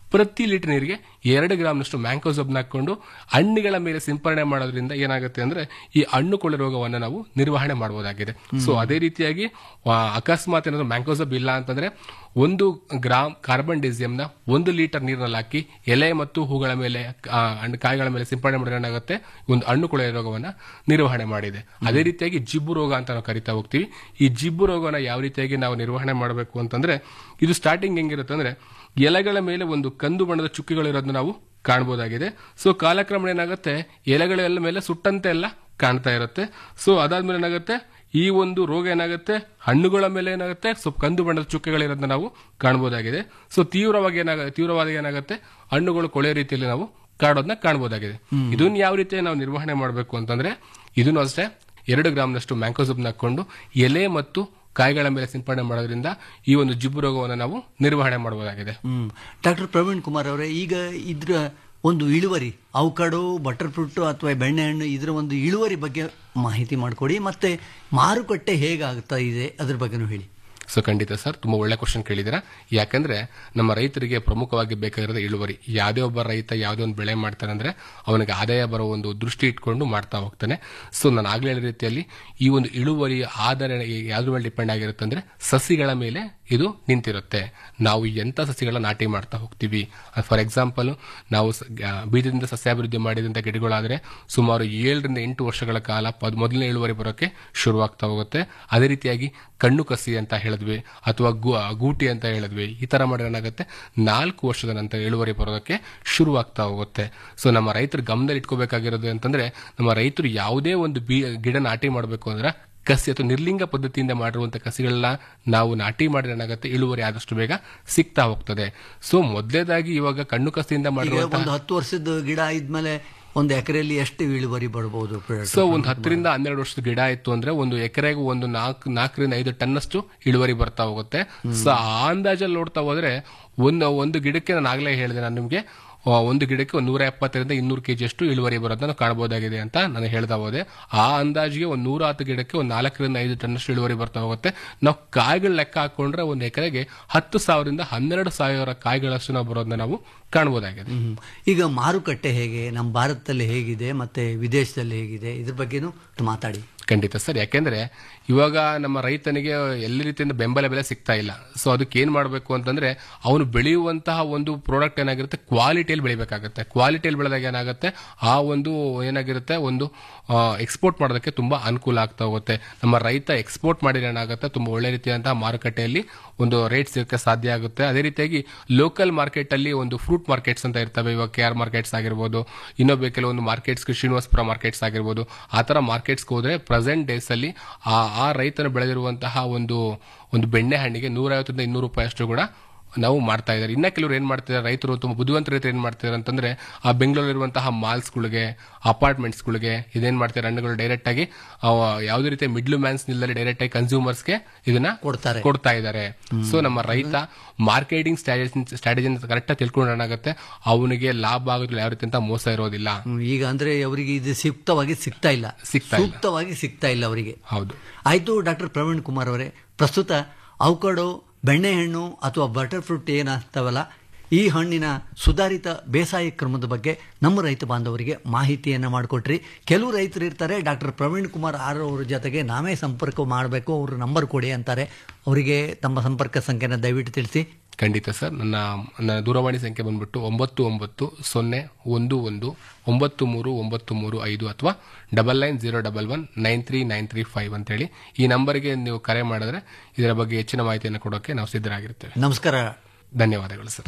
ಪ್ರತಿ ಲೀಟರ್ ನೀರಿಗೆ ಎರಡು ಗ್ರಾಮ್ನಷ್ಟು ಮ್ಯಾಂಕೋಸಬ್ನ ಹಾಕೊಂಡು ಹಣ್ಣುಗಳ ಮೇಲೆ ಸಿಂಪರಣೆ ಮಾಡೋದ್ರಿಂದ ಏನಾಗುತ್ತೆ ಅಂದ್ರೆ ಈ ಹಣ್ಣು ಕೊಳೆ ರೋಗವನ್ನು ನಾವು ನಿರ್ವಹಣೆ ಮಾಡಬಹುದಾಗಿದೆ ಸೊ ಅದೇ ರೀತಿಯಾಗಿ ಆ, ಅಕಸ್ಮಾತ್ ಏನಾದ್ರು ಮ್ಯಾಂಕೋಸಬ್ ಇಲ್ಲ ಅಂತಂದ್ರೆ ಒಂದು ಗ್ರಾಮ್ ಕಾರ್ಬನ್ ಡಿಸಿಯಂನ ಒಂದು ಲೀಟರ್ ನೀರಿನಲ್ಲಿ ಹಾಕಿ ಎಲೆ ಮತ್ತು ಹೂಗಳ ಮೇಲೆ ಆ, ಹಣ್ಣು ಕಾಯಿಗಳ ಮೇಲೆ ಸಿಂಪರಣೆ ಮಾಡಿದ್ರೆ ಏನಾಗುತ್ತೆ ಒಂದು ಹಣ್ಣು ಕೊಳೆ ರೋಗವನ್ನ ನಿರ್ವಹಣೆ ಮಾಡಿದೆ ಅದೇ ರೀತಿಯಾಗಿ ಜಿಬ್ಬು ರೋಗ ಅಂತ ನಾವು ಕರಿತಾ ಹೋಗ್ತೀವಿ ಈ ಜಿಬ್ಬು ರೋಗನ ಯಾವ ರೀತಿಯಾಗಿ ನಾವು ನಿರ್ವಹಣೆ ಮಾಡಬೇಕು ಅಂತಂದ್ರೆ ಇದು ಸ್ಟಾರ್ಟಿಂಗ್ ಹೆಂಗಿರುತ್ತೆ ಅಂದ್ರೆ ಎಲೆಗಳ ಮೇಲೆ ಒಂದು ಕಂದು ಬಣ್ಣದ ಚುಕ್ಕಿಗಳಿರೋದನ್ನ ನಾವು ಕಾಣಬಹುದಾಗಿದೆ ಸೊ ಕಾಲಕ್ರಮೇಣ ಏನಾಗುತ್ತೆ ಎಲೆಗಳೆಲ್ಲ ಮೇಲೆ ಸುಟ್ಟಂತೆ ಎಲ್ಲ ಕಾಣ್ತಾ ಇರುತ್ತೆ ಸೊ ಅದಾದ್ಮೇಲೆ ಏನಾಗುತ್ತೆ ಈ ಒಂದು ರೋಗ ಏನಾಗುತ್ತೆ ಹಣ್ಣುಗಳ ಮೇಲೆ ಏನಾಗುತ್ತೆ ಸ್ವಲ್ಪ ಕಂದು ಬಣ್ಣದ ಚುಕ್ಕೆಗಳಿರೋದನ್ನ ನಾವು ಕಾಣಬಹುದಾಗಿದೆ ಸೊ ತೀವ್ರವಾಗಿ ಏನಾಗ ತೀವ್ರವಾದ ಏನಾಗುತ್ತೆ ಹಣ್ಣುಗಳು ಕೊಳೆ ರೀತಿಯಲ್ಲಿ ನಾವು ಕಾಡೋದನ್ನ ಕಾಣಬಹುದಾಗಿದೆ ಇದನ್ನ ಯಾವ ರೀತಿ ನಾವು ನಿರ್ವಹಣೆ ಮಾಡಬೇಕು ಅಂತಂದ್ರೆ ಇದನ್ನು ಅಷ್ಟೇ ಎರಡು ಗ್ರಾಮ್ನಷ್ಟು ಮ್ಯಾಂಕೋಸಬ್ನ ಹಾಕೊಂಡು ಎಲೆ ಮತ್ತು ಕಾಯಿಗಳ ಮೇಲೆ ಸಿಂಪಡಣೆ ಮಾಡೋದ್ರಿಂದ ಈ ಒಂದು ಜಿಬ್ಬು ರೋಗವನ್ನು ನಾವು ನಿರ್ವಹಣೆ ಮಾಡಬಹುದಾಗಿದೆ ಹ್ಮ್ ಡಾಕ್ಟರ್ ಪ್ರವೀಣ್ ಕುಮಾರ್ ಅವರೇ ಈಗ ಇದ್ರ ಒಂದು ಇಳುವರಿ ಅವಕಾಡೋ ಬಟರ್ ಫ್ರೂಟ್ ಅಥವಾ ಬೆಣ್ಣೆಹಣ್ಣು ಇದರ ಒಂದು ಇಳುವರಿ ಬಗ್ಗೆ ಮಾಹಿತಿ ಮಾಡಿಕೊಡಿ ಮತ್ತೆ ಮಾರುಕಟ್ಟೆ ಹೇಗಾಗ್ತಾ ಇದೆ ಅದ್ರ ಬಗ್ಗೆನೂ ಹೇಳಿ ಸೊ ಖಂಡಿತ ಸರ್ ತುಂಬಾ ಒಳ್ಳೆ ಕ್ವಶನ್ ಕೇಳಿದ್ದೀರಾ ಯಾಕಂದ್ರೆ ನಮ್ಮ ರೈತರಿಗೆ ಪ್ರಮುಖವಾಗಿ ಬೇಕಾಗಿರೋದು ಇಳುವರಿ ಯಾವುದೇ ಒಬ್ಬ ರೈತ ಯಾವುದೇ ಒಂದು ಬೆಳೆ ಮಾಡ್ತಾನೆ ಅಂದ್ರೆ ಅವನಿಗೆ ಆದಾಯ ಬರೋ ಒಂದು ದೃಷ್ಟಿ ಇಟ್ಕೊಂಡು ಮಾಡ್ತಾ ಹೋಗ್ತಾನೆ ಸೊ ನಾನು ಆಗ್ಲೇ ಹೇಳಿದ ರೀತಿಯಲ್ಲಿ ಈ ಒಂದು ಇಳುವರಿ ಆಧಾರ ಯಾವ್ದ್ರ ಮೇಲೆ ಡಿಪೆಂಡ್ ಆಗಿರುತ್ತೆ ಅಂದ್ರೆ ಸಸಿಗಳ ಮೇಲೆ ಇದು ನಿಂತಿರುತ್ತೆ ನಾವು ಎಂತ ಸಸಿಗಳ ನಾಟಿ ಮಾಡ್ತಾ ಹೋಗ್ತೀವಿ ಫಾರ್ ಎಕ್ಸಾಂಪಲ್ ನಾವು ಸ- ಆ, ಬೀಜದಿಂದ ಸಸ್ಯಾಭಿವೃದ್ಧಿ ಮಾಡಿದಂಥ ಗಿಡಗಳಾದ್ರೆ ಸುಮಾರು ಏಳರಿಂದ ಎಂಟು ವರ್ಷಗಳ ಕಾಲ ಪದ್ ಮೊದಲನೇ ಇಳುವರಿ ಬರೋಕೆ ಶುರುವಾಗ್ತಾ ಹೋಗುತ್ತೆ ಅದೇ ರೀತಿಯಾಗಿ ಕಣ್ಣು ಕಸಿ ಅಂತ ಹೇಳಿದ್ವಿ ಅಥವಾ ಗು- ಗೂಟಿ ಅಂತ ಹೇಳಿದ್ವಿ ಈ ತರ ಮಾಡಿದ್ರೆ ಏನಾಗುತ್ತೆ ನಾಲ್ಕು ವರ್ಷದ ನಂತರ ಇಳುವರಿ ಬರೋದಕ್ಕೆ ಶುರುವಾಗ್ತಾ ಹೋಗುತ್ತೆ ಸೊ ನಮ್ಮ ರೈತರು ಗಮನದಲ್ಲಿ ಇಟ್ಕೋಬೇಕಾಗಿರೋದು ಅಂತಂದ್ರೆ ನಮ್ಮ ರೈತರು ಯಾವುದೇ ಒಂದು ಬಿ ಗಿಡ ನಾಟಿ ಮಾಡಬೇಕು ಅಂದ್ರೆ ಕಸಿ ಅಥವಾ ನಿರ್ಲಿಂಗ ಪದ್ಧತಿಯಿಂದ ಮಾಡಿರುವಂತಹ ಕಸಿಗಳನ್ನ ನಾವು ನಾಟಿ ಮಾಡಿದ್ರೆ ಏನಾಗುತ್ತೆ ಇಳುವರಿ ಆದಷ್ಟು ಬೇಗ ಸಿಗ್ತಾ ಹೋಗ್ತದೆ ಸೊ ಮೊದಲೇದಾಗಿ ಇವಾಗ ಕಣ್ಣು ಕಸಿಯಿಂದ ಈಗ ಮಾಡಿರುವಂತಹ ಒಂದು ಹತ್ತು ವರ್ಷದ ಗಿಡ ಇದ್ಮೇಲೆ ಒಂದು ಎಕರೆಯಲ್ಲಿ ಎಷ್ಟು ಇಳುವರಿ ಬರ್ಬೋದು ಸೊ ಒಂದು ಹತ್ತರಿಂದ ಹನ್ನೆರಡು ವರ್ಷದ ಗಿಡ ಇತ್ತು ಅಂದ್ರೆ ಒಂದು ಎಕರೆಗೆ ಒಂದು ನಾಲ್ಕು ನಾಲ್ಕರಿಂದ ಐದು ಟನ್ನಷ್ಟು ಇಳುವರಿ ಬರ್ತಾ ಹೋಗುತ್ತೆ ಸೊ ಆ ಅಂದಾಜಲ್ಲಿ ನೋಡ್ತಾ ಹೋದ್ರೆ ಒಂದು ಒಂದು ಗಿಡಕ್ಕೆ ನಾನು ಆಗ್ಲೇ ಹೇಳಿದೆ ನಾನು ನಿಮಗೆ ಆ, ಒಂದು ಗಿಡಕ್ಕೆ ಒಂದು ನೂರ ಎಪ್ಪತ್ತರಿಂದ ಇನ್ನೂರು ಕೆಜಿ ಅಷ್ಟು ಇಳುವರಿ ಬರೋದನ್ನ ಕಾಣಬಹುದಾಗಿದೆ ಅಂತ ನಾನು ಹೇಳ್ತಾ ಹೋದೆ ಆ ಅಂದಾಜಿಗೆ ಒಂದು ನೂರ ಹತ್ತು ಗಿಡಕ್ಕೆ ಒಂದು ನಾಲ್ಕರಿಂದ ಐದು ಟನ್ನಷ್ಟು ಇಳುವರಿ ಬರ್ತಾ ಹೋಗುತ್ತೆ ನಾವು ಕಾಯಿಗಳ ಲೆಕ್ಕ ಹಾಕೊಂಡ್ರೆ ಒಂದು ಎಕರೆಗೆ ಹತ್ತು ಸಾವಿರದಿಂದ ಹನ್ನೆರಡು ಸಾವಿರ ಕಾಯಿಗಳಷ್ಟು ನಾವು ಬರೋದನ್ನ ನಾವು ಕಾಣಬಹುದಾಗಿದೆ ಹ್ಮ್. ಈಗ ಮಾರುಕಟ್ಟೆ ಹೇಗೆ ನಮ್ಮ ಭಾರತದಲ್ಲಿ ಹೇಗಿದೆ ಮತ್ತೆ ವಿದೇಶದಲ್ಲಿ ಹೇಗಿದೆ ಇದ್ರ ಬಗ್ಗೆನೂ ಮಾತಾಡಿ ಖಂಡಿತ ಸರ್ ಯಾಕೆಂದ್ರೆ ಇವಾಗ ನಮ್ಮ ರೈತನಿಗೆ ಎಲ್ಲ ರೀತಿಯಿಂದ ಬೆಂಬಲ ಬೆಲೆ ಸಿಗ್ತಾ ಇಲ್ಲ ಸೊ ಅದಕ್ಕೆ ಏನ್ ಮಾಡಬೇಕು ಅಂತಂದ್ರೆ ಅವನು ಬೆಳೆಯುವಂತಹ ಒಂದು ಪ್ರಾಡಕ್ಟ್ ಏನಾಗಿರುತ್ತೆ ಕ್ವಾಲಿಟಿಯಲ್ಲಿ ಬೆಳಿಬೇಕಾಗುತ್ತೆ ಕ್ವಾಲಿಟಿಯಲ್ಲಿ ಬೆಳೆದಾಗ ಏನಾಗುತ್ತೆ ಆ ಒಂದು ಏನಾಗಿರುತ್ತೆ ಒಂದು ಎಕ್ಸ್ಪೋರ್ಟ್ ಮಾಡೋದಕ್ಕೆ ತುಂಬಾ ಅನುಕೂಲ ಆಗ್ತಾ ಹೋಗುತ್ತೆ ನಮ್ಮ ರೈತ ಎಕ್ಸ್ಪೋರ್ಟ್ ಮಾಡಿದ್ರೆ ಏನಾಗುತ್ತೆ ತುಂಬಾ ಒಳ್ಳೆ ರೀತಿಯಾದಂತಹ ಮಾರುಕಟ್ಟೆಯಲ್ಲಿ ಒಂದು ರೇಟ್ ಸಿಗಕ್ಕೆ ಸಾಧ್ಯ ಆಗುತ್ತೆ ಅದೇ ರೀತಿಯಾಗಿ ಲೋಕಲ್ ಮಾರ್ಕೆಟ್ ಅಲ್ಲಿ ಒಂದು ಫ್ರೂಟ್ ಮಾರ್ಕೆಟ್ಸ್ ಅಂತ ಇರ್ತವೆ ಇವಾಗ ಕೆ ಆರ್ ಮಾರ್ಕೆಟ್ಸ್ ಆಗಿರ್ಬೋದು ಇನ್ನೊಬ್ಬ ಕೆಲವೊಂದು ಮಾರ್ಕೆಟ್ಸ್ ಶ್ರೀನಿವಾಸಪುರ ಮಾರ್ಕೆಟ್ಸ್ ಆಗಿರ್ಬೋದು ಆ ತರ ಮಾರ್ಕೆಟ್ಸ್ಗೆ ಹೋದ್ರೆ ಪ್ರೆಸೆಂಟ್ ಡೇಸ್ ಅಲ್ಲಿ ಆ ಆ ರೈತನು ಬೆಳೆದಿರುವಂತಹ ಒಂದು ಒಂದು ಬೆಣ್ಣೆ ಹಣ್ಣಿಗೆ ನೂರೈವತ್ತರಿಂದ ಇನ್ನೂರು ರೂಪಾಯಿ ಅಷ್ಟು ಕೂಡ ನಾವು ಮಾಡ್ತಾ ಇದ್ದಾರೆ ಇನ್ನ ಕೆಲವರು ಏನ್ ಮಾಡ್ತಿದ್ದಾರೆ ರೈತರು ತುಂಬಾ ಬುದ್ಧಿವಂತ ರೈತರು ಏನ್ ಮಾಡ್ತಿದ್ದಾರೆ ಅಂತಂದ್ರೆ ಆ ಬೆಂಗಳೂರಿರುವಂತಹ ಮಾಲ್ಸ್ಗಳಿಗೆ ಅಪಾರ್ಟ್ಮೆಂಟ್ಸ್ಗಳಿಗೆ ಇದೇನ್ ಮಾಡ್ತಾರೆ ಹಣ್ಣುಗಳು ಡೈರೆಕ್ಟ್ ಆಗಿ ಅವ ಯಾವುದೇ ರೀತಿಯ ಮಿಡ್ಲ್ ಮ್ಯಾನ್ಸ್ ನಿಲ್ಲದೆ ಡೈರೆಕ್ಟ್ ಆಗಿ ಕನ್ಸ್ಯೂಮರ್ಸ್ಗೆ ಇದನ್ನ ಕೊಡ್ತಾರೆ. ಕೊಡ್ತಾ ಇದ್ದಾರೆ ಸೊ ನಮ್ಮ ರೈತ ಮಾರ್ಕೆಟಿಂಗ್ ಸ್ಟ್ರಾಟಜಿ ಕರೆಕ್ಟ್ ಆಗಿ ತಿಳ್ಕೊಂಡಾಗುತ್ತೆ ಅವನಿಗೆ ಲಾಭ ಆಗೋದ್ರಲ್ಲಿ ಯಾವ ರೀತಿ ಅಂತ ಮೋಸ ಇರೋದಿಲ್ಲ ಹ್ಮ್, ಈಗ ಅಂದ್ರೆ ಅವರಿಗೆ ಇದು ಸೂಕ್ತವಾಗಿ ಸಿಗ್ತಾ ಇಲ್ಲ ಸಿಗ್ತಾ ಇಲ್ಲ. ಸೂಕ್ತವಾಗಿ ಸಿಗ್ತಾ ಇಲ್ಲ ಅವರಿಗೆ ಹೌದು ಆಯ್ತು ಡಾಕ್ಟರ್ ಪ್ರವೀಣ್ ಕುಮಾರ್ ಅವರೇ ಪ್ರಸ್ತುತ ಅವಕಾಡೋ ಬೆಣ್ಣೆಹಣ್ಣು ಅಥವಾ ಬಟರ್ ಫ್ರೂಟ್ ಏನಾಗ್ತಾವಲ್ಲ ಈ ಹಣ್ಣಿನ ಸುಧಾರಿತ ಬೇಸಾಯ ಕ್ರಮದ ಬಗ್ಗೆ ನಮ್ಮ ರೈತ ಬಾಂಧವರಿಗೆ ಮಾಹಿತಿಯನ್ನು ಮಾಡಿಕೊಟ್ರಿ ಕೆಲವು ರೈತರು ಇರ್ತಾರೆ ಡಾಕ್ಟರ್ ಪ್ರವೀಣ್ ಕುಮಾರ್ ಆರ್ ಅವ್ರ ಜೊತೆಗೆ ನಾವೇ ಸಂಪರ್ಕ ಮಾಡಬೇಕು ಅವ್ರ ನಂಬರ್ ಕೊಡಿ ಅಂತಾರೆ ಅವರಿಗೆ ತಮ್ಮ ಸಂಪರ್ಕ ಸಂಖ್ಯೆನ ದಯವಿಟ್ಟು ತಿಳಿಸಿ ಖಂಡಿತ ಸರ್ ನನ್ನ ನನ್ನ ದೂರವಾಣಿ ಸಂಖ್ಯೆ ಬಂದ್ಬಿಟ್ಟು ಒಂಬತ್ತು ಒಂಬತ್ತು ಸೊನ್ನೆ ಒಂದು ಒಂದು ಒಂಬತ್ತು ಮೂರು ಒಂಬತ್ತು ಮೂರು ಐದು ಅಥವಾ double nine zero double one nine three nine three five ಅಂತೇಳಿ ಈ ನಂಬರ್ಗೆ ನೀವು ಕರೆ ಮಾಡಿದ್ರೆ ಇದರ ಬಗ್ಗೆ ಹೆಚ್ಚಿನ ಮಾಹಿತಿಯನ್ನು ಕೊಡೋಕೆ ನಾವು ಸಿದ್ಧರಾಗಿರ್ತೇವೆ ನಮಸ್ಕಾರ ಧನ್ಯವಾದಗಳು ಸರ್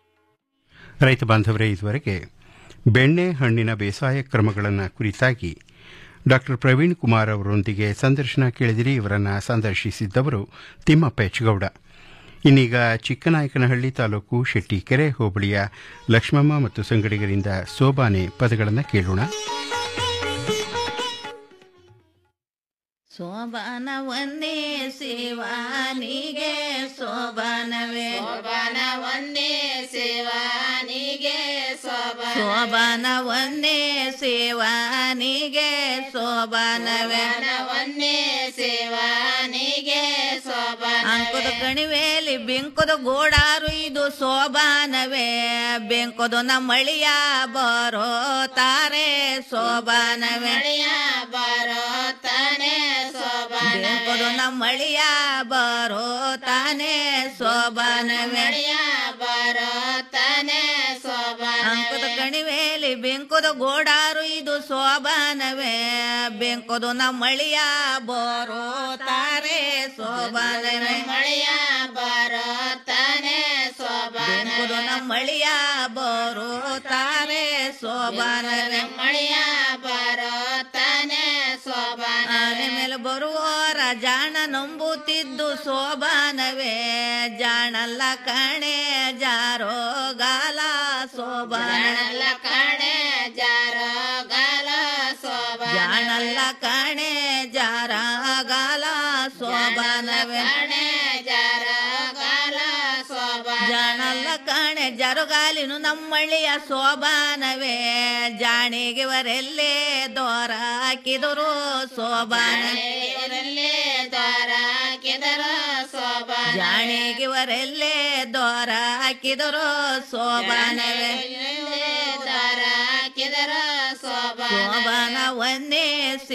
ರೈತ ಬಾಂಧವರೇ ಇದುವರೆಗೆ ಬೆಣ್ಣೆ ಹಣ್ಣಿನ ಬೇಸಾಯ ಕ್ರಮಗಳನ್ನು ಕುರಿತಾಗಿ ಡಾಕ್ಟರ್ ಪ್ರವೀಣ್ ಕುಮಾರ್ ಅವರೊಂದಿಗೆ ಸಂದರ್ಶನ ಕೇಳಿದಿರಿ ಇವರನ್ನು ಸಂದರ್ಶಿಸಿದ್ದವರು ತಿಮ್ಮಪ್ಪ ಹೆಚ್ಗೌಡ ಇನ್ನೀಗ ಚಿಕ್ಕನಾಯಕನಹಳ್ಳಿ ತಾಲೂಕು ಶೆಟ್ಟಿಕೆರೆ ಹೋಬಳಿಯ ಲಕ್ಷ್ಮಮ್ಮ ಮತ್ತು ಸಂಗಡಿಗರಿಂದ ಸೋಬಾನೆ ಪದಗಳನ್ನು ಕೇಳೋಣ ಶೋಭಾನ ಒಂದೇ ಶಿವಾನಿಗೆ ಶೋಭಾನವೇ ಶೋಭಾನ ಒಂದೇ ಶಿವಾನಿಗೆ ಶೋಭಾನ ಒಂದೇ ಶಿವಾನಿಗೆ ಶೋಭಾನವೇ ಒಂದೇ ಶಿವಾನಿಗೆ ಶೋಭಾನ ಅಂಕುದ ಕಣಿವೆಯಲ್ಲಿ ಬೆಂಕುದ ಗೋಡಾರು ಇದು ಸೋಬಾನವೇ ಬೆಂಕುದು ನಮ್ಮಳಿಯ ಬರೋ ತಾರೆ ಸೋಬಾನವೇ ಬರೋ ತಾನೆ ಸೋಬಾನ ಬೆಂಕುದು ನಮ್ಮಳಿಯ ಬರೋ ತಾನೆ ಸೋಬಾನವೇ ಬರೋ ತಾನೆ ಸೋಬಾನ ಅಂಕುದ ಕಣಿವೆಯಲ್ಲಿ ಬೆಂಕುದ ಗೋಡಾರು ಇದು ಸೋಬಾನವೇ ಬೆಂಕುದು ನಮ್ಮಳಿಯ ಬರೋ ತಾರೆ ಸೋಬಾನವೇ ಮಳೆಯ ಬರೋ ತಾನೆ ಸೋಬಾನ ಬೆಂಕುದು ನಮ್ಮಳಿಯ ಬರೋ ತಾರೆ ಸೋಬಾನವೇ ಮಳೆಯ ಬರೋ ತಾನೆ ಸೋಬಾನ ಆನೆ ಮೇಲೆ ಬರುವೋರ ಜಾಣ ನಂಬುತ್ತಿದ್ದು ಸೋಬಾನವೇ ಜಾಣಲ್ಲ ಕಣೆ ಜಾರೋ ಗಾಲ ಸೋಬಾನ ಜಾಣಲ್ಲ ಕಾಣೆ ಜಾರೋ ಗಾಲ ಸೋಬಾನ ಜಾಣಲ್ಲ ಕಣೆ ಜಾರ ಗಾಲ ಸೋಬಾನವೇ ಕಾಣೆ ಜಾರೋ ಗಾಲ ಸೋಬಾನ ಜಾಣಲ್ಲ ಕಾಣೆ ಜರುಗಾಲಿನು ನಮ್ಮಳಿಯ ಸೋಬಾನವೇ ಜಾಣಿಗೆವರೆಲ್ಲೇ ದೋರ ಹಾಕಿದರು ಸೋಬಾನವೇ ಇವರಲ್ಲೇ ದ್ವಾರ ಕೆದರ ಸೋಬಾನ ಜಾಣಿಗೆವರೆಲ್ಲೇ ದೋರ ಹಾಕಿದರು ಸೋಬಾನವೇ ದ್ವಾರ ಕೆದರ ಸೋಬಾನ ಸೋಬಾನ ಒಂದೇ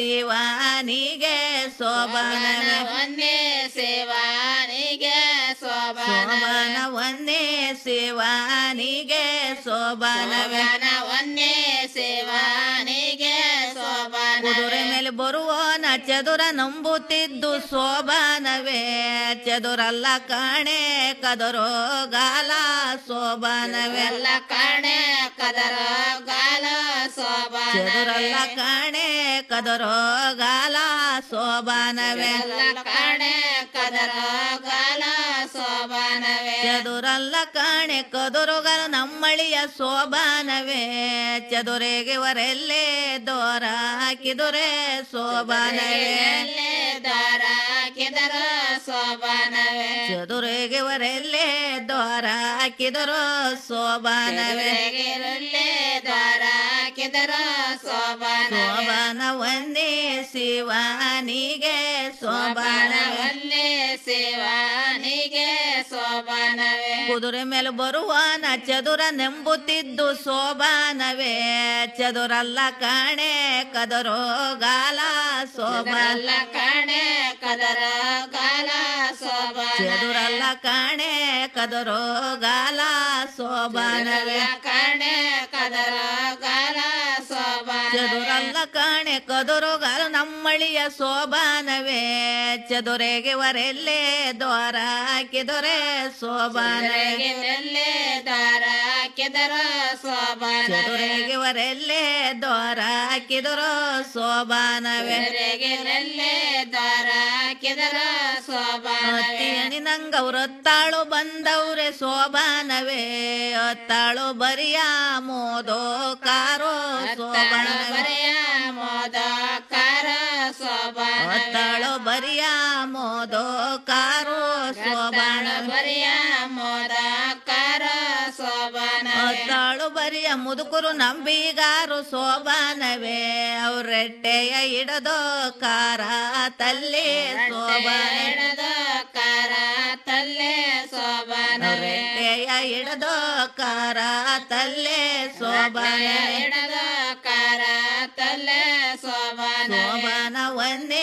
ಶಿವನಿಗೆ ಸೋಬಾನವೇ ಒಂದೇ ಸೇವಾನಿಗೆ ಸೋಬಾನ ಸೋಬಾನ ಒಂದೇ ಶಿವನಿಗೆ ಸೋಬಾನವೇ ಸೋಬಾನ ಒಂದೇ ಸೇವಾನಿಗೆ ಸೋಬಾನ ಕುದುರೆ ಮೇಲೆ ಬರುವೋನ ಚದುರ ನಂಬುತ್ತಿದ್ದು ಸೋಬಾನವೇ ಚದುರಲ್ಲ ಕಾಣೆ ಕದರೋ ಗಾಲ ಸೋಬಾನವೇ ಎಲ್ಲ ಕಾಣೆ ಕದರ ಗಾಲ ಸೋಬಾನ ಚದುರಲ್ಲ ಕಾಣೆ ಕದರೋ ಗಾಲ ಸೋಬಾನವೇ ಎಲ್ಲ ಕಾಣೆ ಕದರ ಗಾಲ ಸೋಬಾನವೇ ಚದುರಲ್ಲ ಕಾಣೆ ಕದುರುಗಲು ನಮ್ಮಳಿಯ ಸೋಬಾನವೇ ಚದುರೆಗೆ ವರೆಲ್ಲೇ ದೋರ ಹಾಕಿದುರೆ ಸೋಬಾನವೇ ಎಲ್ಲೇ ದ್ವಾರ ಕೆದರ ಸೋಬಾನವೇ ಚದುರೆಗೆ ವರೆಲ್ಲೇ ದ್ವಾರ ಹಾಕಿದರು ಸೋಬಾನವೇ ಎಲ್ಲೇ ದ್ವಾರ ಕೆದರ ಸೋಬಾನ ಸೋಬಾನ ಒಂದೇ ಶಿವನಿಗೆ ಸೋಬಾನ ಸೋಬಾನವೇ ಒಂದೇ ಸೇವಾನಿಗೆ ಸೋಬಾನವೇ ಕುದುರೆ ಮೇಲೆ ಬರುವನ ಚದುರ ನೆಂಬುತ್ತಿದ್ದು ಸೋಬಾನವೇ ಚದುರಲ್ಲ ಕಾಣೆ ಕದರೋ ಗಾಲ ಸೋಬಾನ ಎಲ್ಲ ಕಾಣೆ ಕದರ ಗಾಲ ಸೋಬಾನ ಚದುರಲ್ಲ ಕಾಣೆ ಕದರೋ ಗಾಲ ಸೋಬಾನವೇ ಕಾಣೆ ಕದರ ಗಾಲ ಸೋಬಾನ ಚದುರಲ್ಲ ಕಾಣೆ ಕದುರು ಗಾಲ ನಮ್ಮಳಿಯ ಸೋಬಾನವೇ ಚದುರೆಗೆ ವರೆಲ್ಲೇ ದ್ವಾರ ಹಾಕಿದೊರೆ ಸೋಬಾನವೇ ಎಲ್ಲೇ ದಾರ ಕೆದರ ಸೋಬಾನ ಚದುರೆಗೆ ವರೆಲ್ಲೇ ದ್ವಾರ ಹಾಕಿದರು ಸೋಬಾನವೇ ಎಲ್ಲೇ ದಾರ ಕೆದರ ಸೋಬಾನ ಅತ್ತಿಯಣಿ ನಂಗವ್ರತ್ತಾಳು ಬಂದವ್ರೆ ಸೋಬಾನವೇ ಅತ್ತಾಳು ಬರಿಯ ಮೋದೋ ಕಾರೋ ಸೋಬಾನವೇ ಬರೆಯ ಮೋದ ಕಾರ ಸೋಬಾನ ಅತ್ತಾಳು ಬರಿಯ ಮೋದೋ ಕಾರೋ ಸೋಬಾನವೇ ಬರೆಯ ಮೋದ ಕಾರ ಸೋಬಾನ ಅತ್ತಾಳು ಬರಿಯ ಮುದುಕರು ನಂಬಿಗಾರು ಸೋಬಾನವೇ ಅವ್ರೆಟ್ಟೆಯ ಇಡದೋ ಕಾರ ತಲ್ಲಿ ಸೋಬಾನವೇ ಕಾರ ತಲ್ಲೆ ಸೋಬಾನ ರೆಟ್ಟೆಯ ಇಡದೋ ಕಾರ ತಲ್ಲೆ ಸೋಬಾನವೇ ಎಡದ ಕಾರ ತಲ್ಲೆ ಸೋಬಾನ ಸೋಬಾನ ಒಂದೇ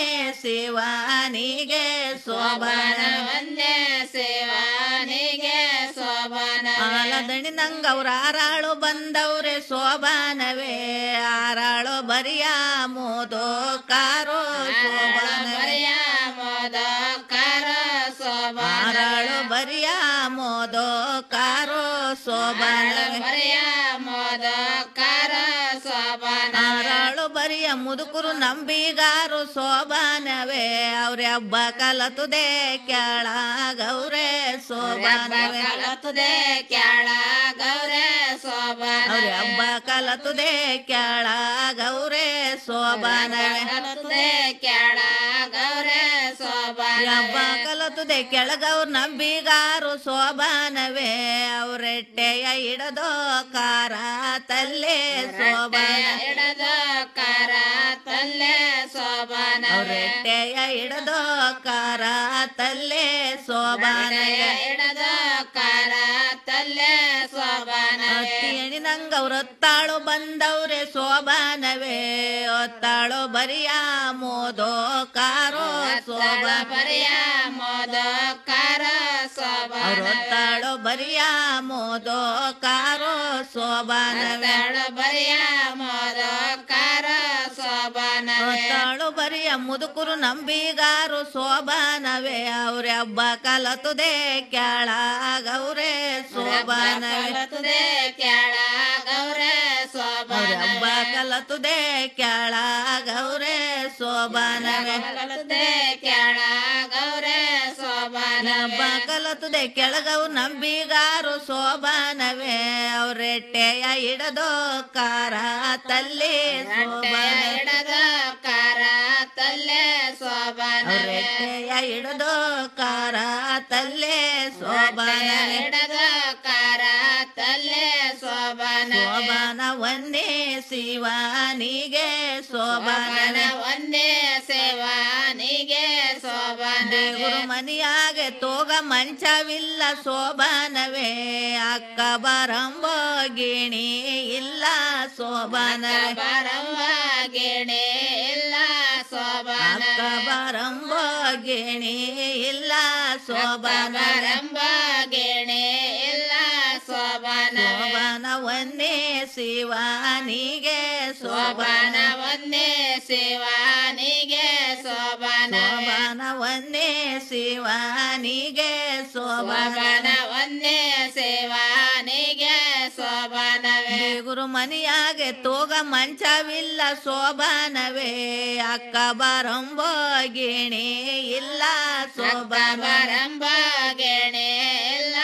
ಶಿವನಿಗೆ ಸೋಬಾನ ಸೋಬಾನ ಒಂದೇ ಸೇವಾನಿಗೆ ಸೋಬಾನ ಆಲದಣಿ ನಂಗವ್ರ ಆರಾಳು ಬಂದವ್ರೆ ಸೋಬಾನವೇ ಆರಾಳು ಬರಿಯ ಮೋದೋ ಕಾರೋ ಸೋಬಾನವೇ ಬರೆಯ ಮೋದ ಕಾರ ಸೋಬಾನ ಆರಾಳು ಬರಿಯ ಮೋದೋ ಕಾರೋ ಸೋಬಾನವೇ ಬರೆಯ ಮೋದ ಕಾರ ಸೋಬಾನ ಆರಾಳು ಬರಿಯ ಮುದುಕರು ನಂಬಿಗಾರು ಸೋಬಾನವೇ ಅವ್ರೆ ಹಬ್ಬ ಕಲತುದೆ ಕೆಳಗವ್ರೆ ಸೋಬಾನವೇ ಕಲತುದೆ ಕ್ಯಾಳ ಗೌರೆ ಸೋಬಾನ ಅವ್ರೆ ಹಬ್ಬ ಕಲತುದೆ ಕೆಳಗವ್ರೆ ಸೋಬಾನವೇ ಕಲತುದೆ ಕ್ಯಾಳ ಗೌರೆ ಸೋಬಾನ ಹಬ್ಬ ಕಲತುದೆ ಕೆಳಗವ್ರ ನಂಬಿಗಾರು ಸೋಬಾನವೇ ಅವ್ರೆಟ್ಟೆಯ ಇಡದೋ ಕಾರ ತಲ್ಲೆ ಸೋಬಾನ ಎಡದ ಕಾರ ತಲ್ಲೆ ಸೋಬಾನ ಅವರೆಟ್ಟೆಯ ಹಿಡದೋ ಕಾರ ತಲ್ಲೆ ಸೋಬಾನವೇ ಹಿಡದ ಕಾರ ತಲ್ಲೆ ಸೋಬಾನವೇ ಹೆಣ್ಣಿನಂಗ ಅವ್ರೊತ್ತಾಳು ಬಂದವ್ರೆ ಸೋಬಾನವೇ ಒತ್ತಾಳು ಬರಿಯ ಮೋದೋ ಕಾರೋ ಸೋಬಾನ ಬರಿಯ ಮೋದ ಕಾರ ಸೋಬಾನವೇ ಅವ್ರೊತ್ತಾಳು ಬರಿಯ ಮೋದೋ ಕಾರೋ ಸೋಬಾನವೇ ತಾಳು ಬರಿಯ ಮೋದ ಕಾರ ಸೋಬಾನವೇ ಒತ್ತಾಳು ಬರಿಯ ಮುದುಕರು ನಂಬಿಗಾರು ಸೋಬಾನವೇ ಅವ್ರೆ ಹಬ್ಬ ಕಲತುದೆ ಕೆಳಗವ್ರೆ ಸೋಬಾನವೇ ಕಲತುದೆ ಕೆಳ ಗೌರೆ ಅವ್ರೆ ಸೋಬಾನವೇ ಹಬ್ಬ ಕಲತುದೆ ಕೆಳಗವ್ರೆ ಸೋಬಾನವೇ ಕಲತುದೆ ಕೆಳ ಗೌರೆ ಹಬ್ಬ ಸೋಬಾನವೇ ಕಲತುದೆ ಕೆಳಗವು ನಂಬಿಗಾರು ಸೋಬಾನವೇ ಅವ್ರೆಟ್ಟೆಯ ಹಿಡದೋ ಕಾರ ತಲ್ಲಿ ಸೋಬಾನವೇ ಹಿಡದ ಕಾರ ತಲ್ಲೆ ಸೋಬಾನವೇ ಅವ್ರೆಟ್ಟೆಯ ಹಿಡದೋ ಕಾರ ತಲ್ಲೆ ಸೋಬಾನವೇ ಹಿಡದ ಕಾರ ತಲ್ಲೆ ಸೋಬಾನವೇ ಸೋಬಾನ ಒಂದೇ ಶಿವನಿಗೆ ಸೋಬಾನ ಸೋಬಾನವೇ ಒಂದೇ ಸೇವಾನಿಗೆ ಸೋಬಾನವೇ ದೇವರು ಮನಿಯಾಗೆ ತೋಗ ಮಂಚವಿಲ್ಲ ಸೋಬಾನವೇ ಅಕ್ಕ ಬರಂಬ ಗಿಣಿ ಇಲ್ಲ ಸೋಬಾನವೇ ಬರವ ಗಿಣಿ ಇಲ್ಲ ಅಕ್ಕ ಸೋಬಾನವೇ ಬರಂಬ ಗಿಣಿ ಇಲ್ಲ ಸೋಬಾನವೇ ಬರಂಬ ಗಿಣಿ ಇಲ್ಲ ಸೋಬಾನವೇ ಸೋಬಾನ ಒಂದೇ ಶಿವನಿಗೆ ಸೋಬಾನ ಸೋಬಾನ ಒಂದೇ ಸೇವಾನಿಗೆ ಸೋಬಾನವೇ ಸೋಬಾನ ಒಂದೇ ಶಿವನಿಗೆ ಸೋಬಾನ ಸೋಬಾನ ಒಂದೇ ಸೇವಾನಿಗೆ ಸೋಬಾನವೇ ಗುರು ಮನಿಯಾಗೆ ತೋಗ ಮಂಚವಿಲ್ಲ ಸೋಬಾನವೇ ಅಕ್ಕ ಬರಂಬ ಗಿಣಿ ಇಲ್ಲ ಸೋಬಾನ ಬರಂಬ ಗಿಣಿ ಇಲ್ಲ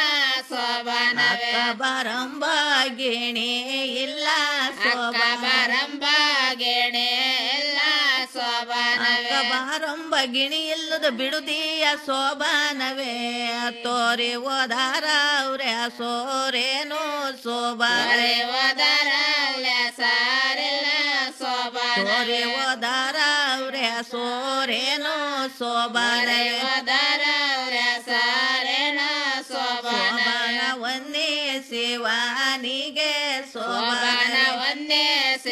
ಸೋಬಾನವೇ ಅಕ್ಕ ಬರಂಬ ಗಿಣಿ ಇಲ್ಲ ಅಕ್ಕ ಸೋಬಾನ ಬರಂಬ ಗಿಣಿ ಇಲ್ಲ ಅಕ್ಕ ಸೋಬಾನವೇ ಬಾರಂಬ ಗಿಣಿ ಇಲ್ಲದ ಬಿಡುದಿಯ ಸೋಬಾನವೇ ತೋರಿ ಓದಾರ ಅವ್ರೆ ಸೋರೇನು ಸೋಬಾನ ಒರೆ ಓದರಲ್ಲ ಸಾರಿಲ್ಲ ಸೋಬಾನವೇ ತೋರಿ ಓದಾರ ಅವ್ರೆ ಸೋರೇನು ಸೋಬಾನವೇ ಓದರವ್ರ ಸಾರೇಣ ಸೋಬಾನವೇ ಸೋಬಾನ ಒಂದೇ ಶಿವಾನಿಗೆ ಸೋಬಾನ ಸೋಬಾನ ಒಂದೇ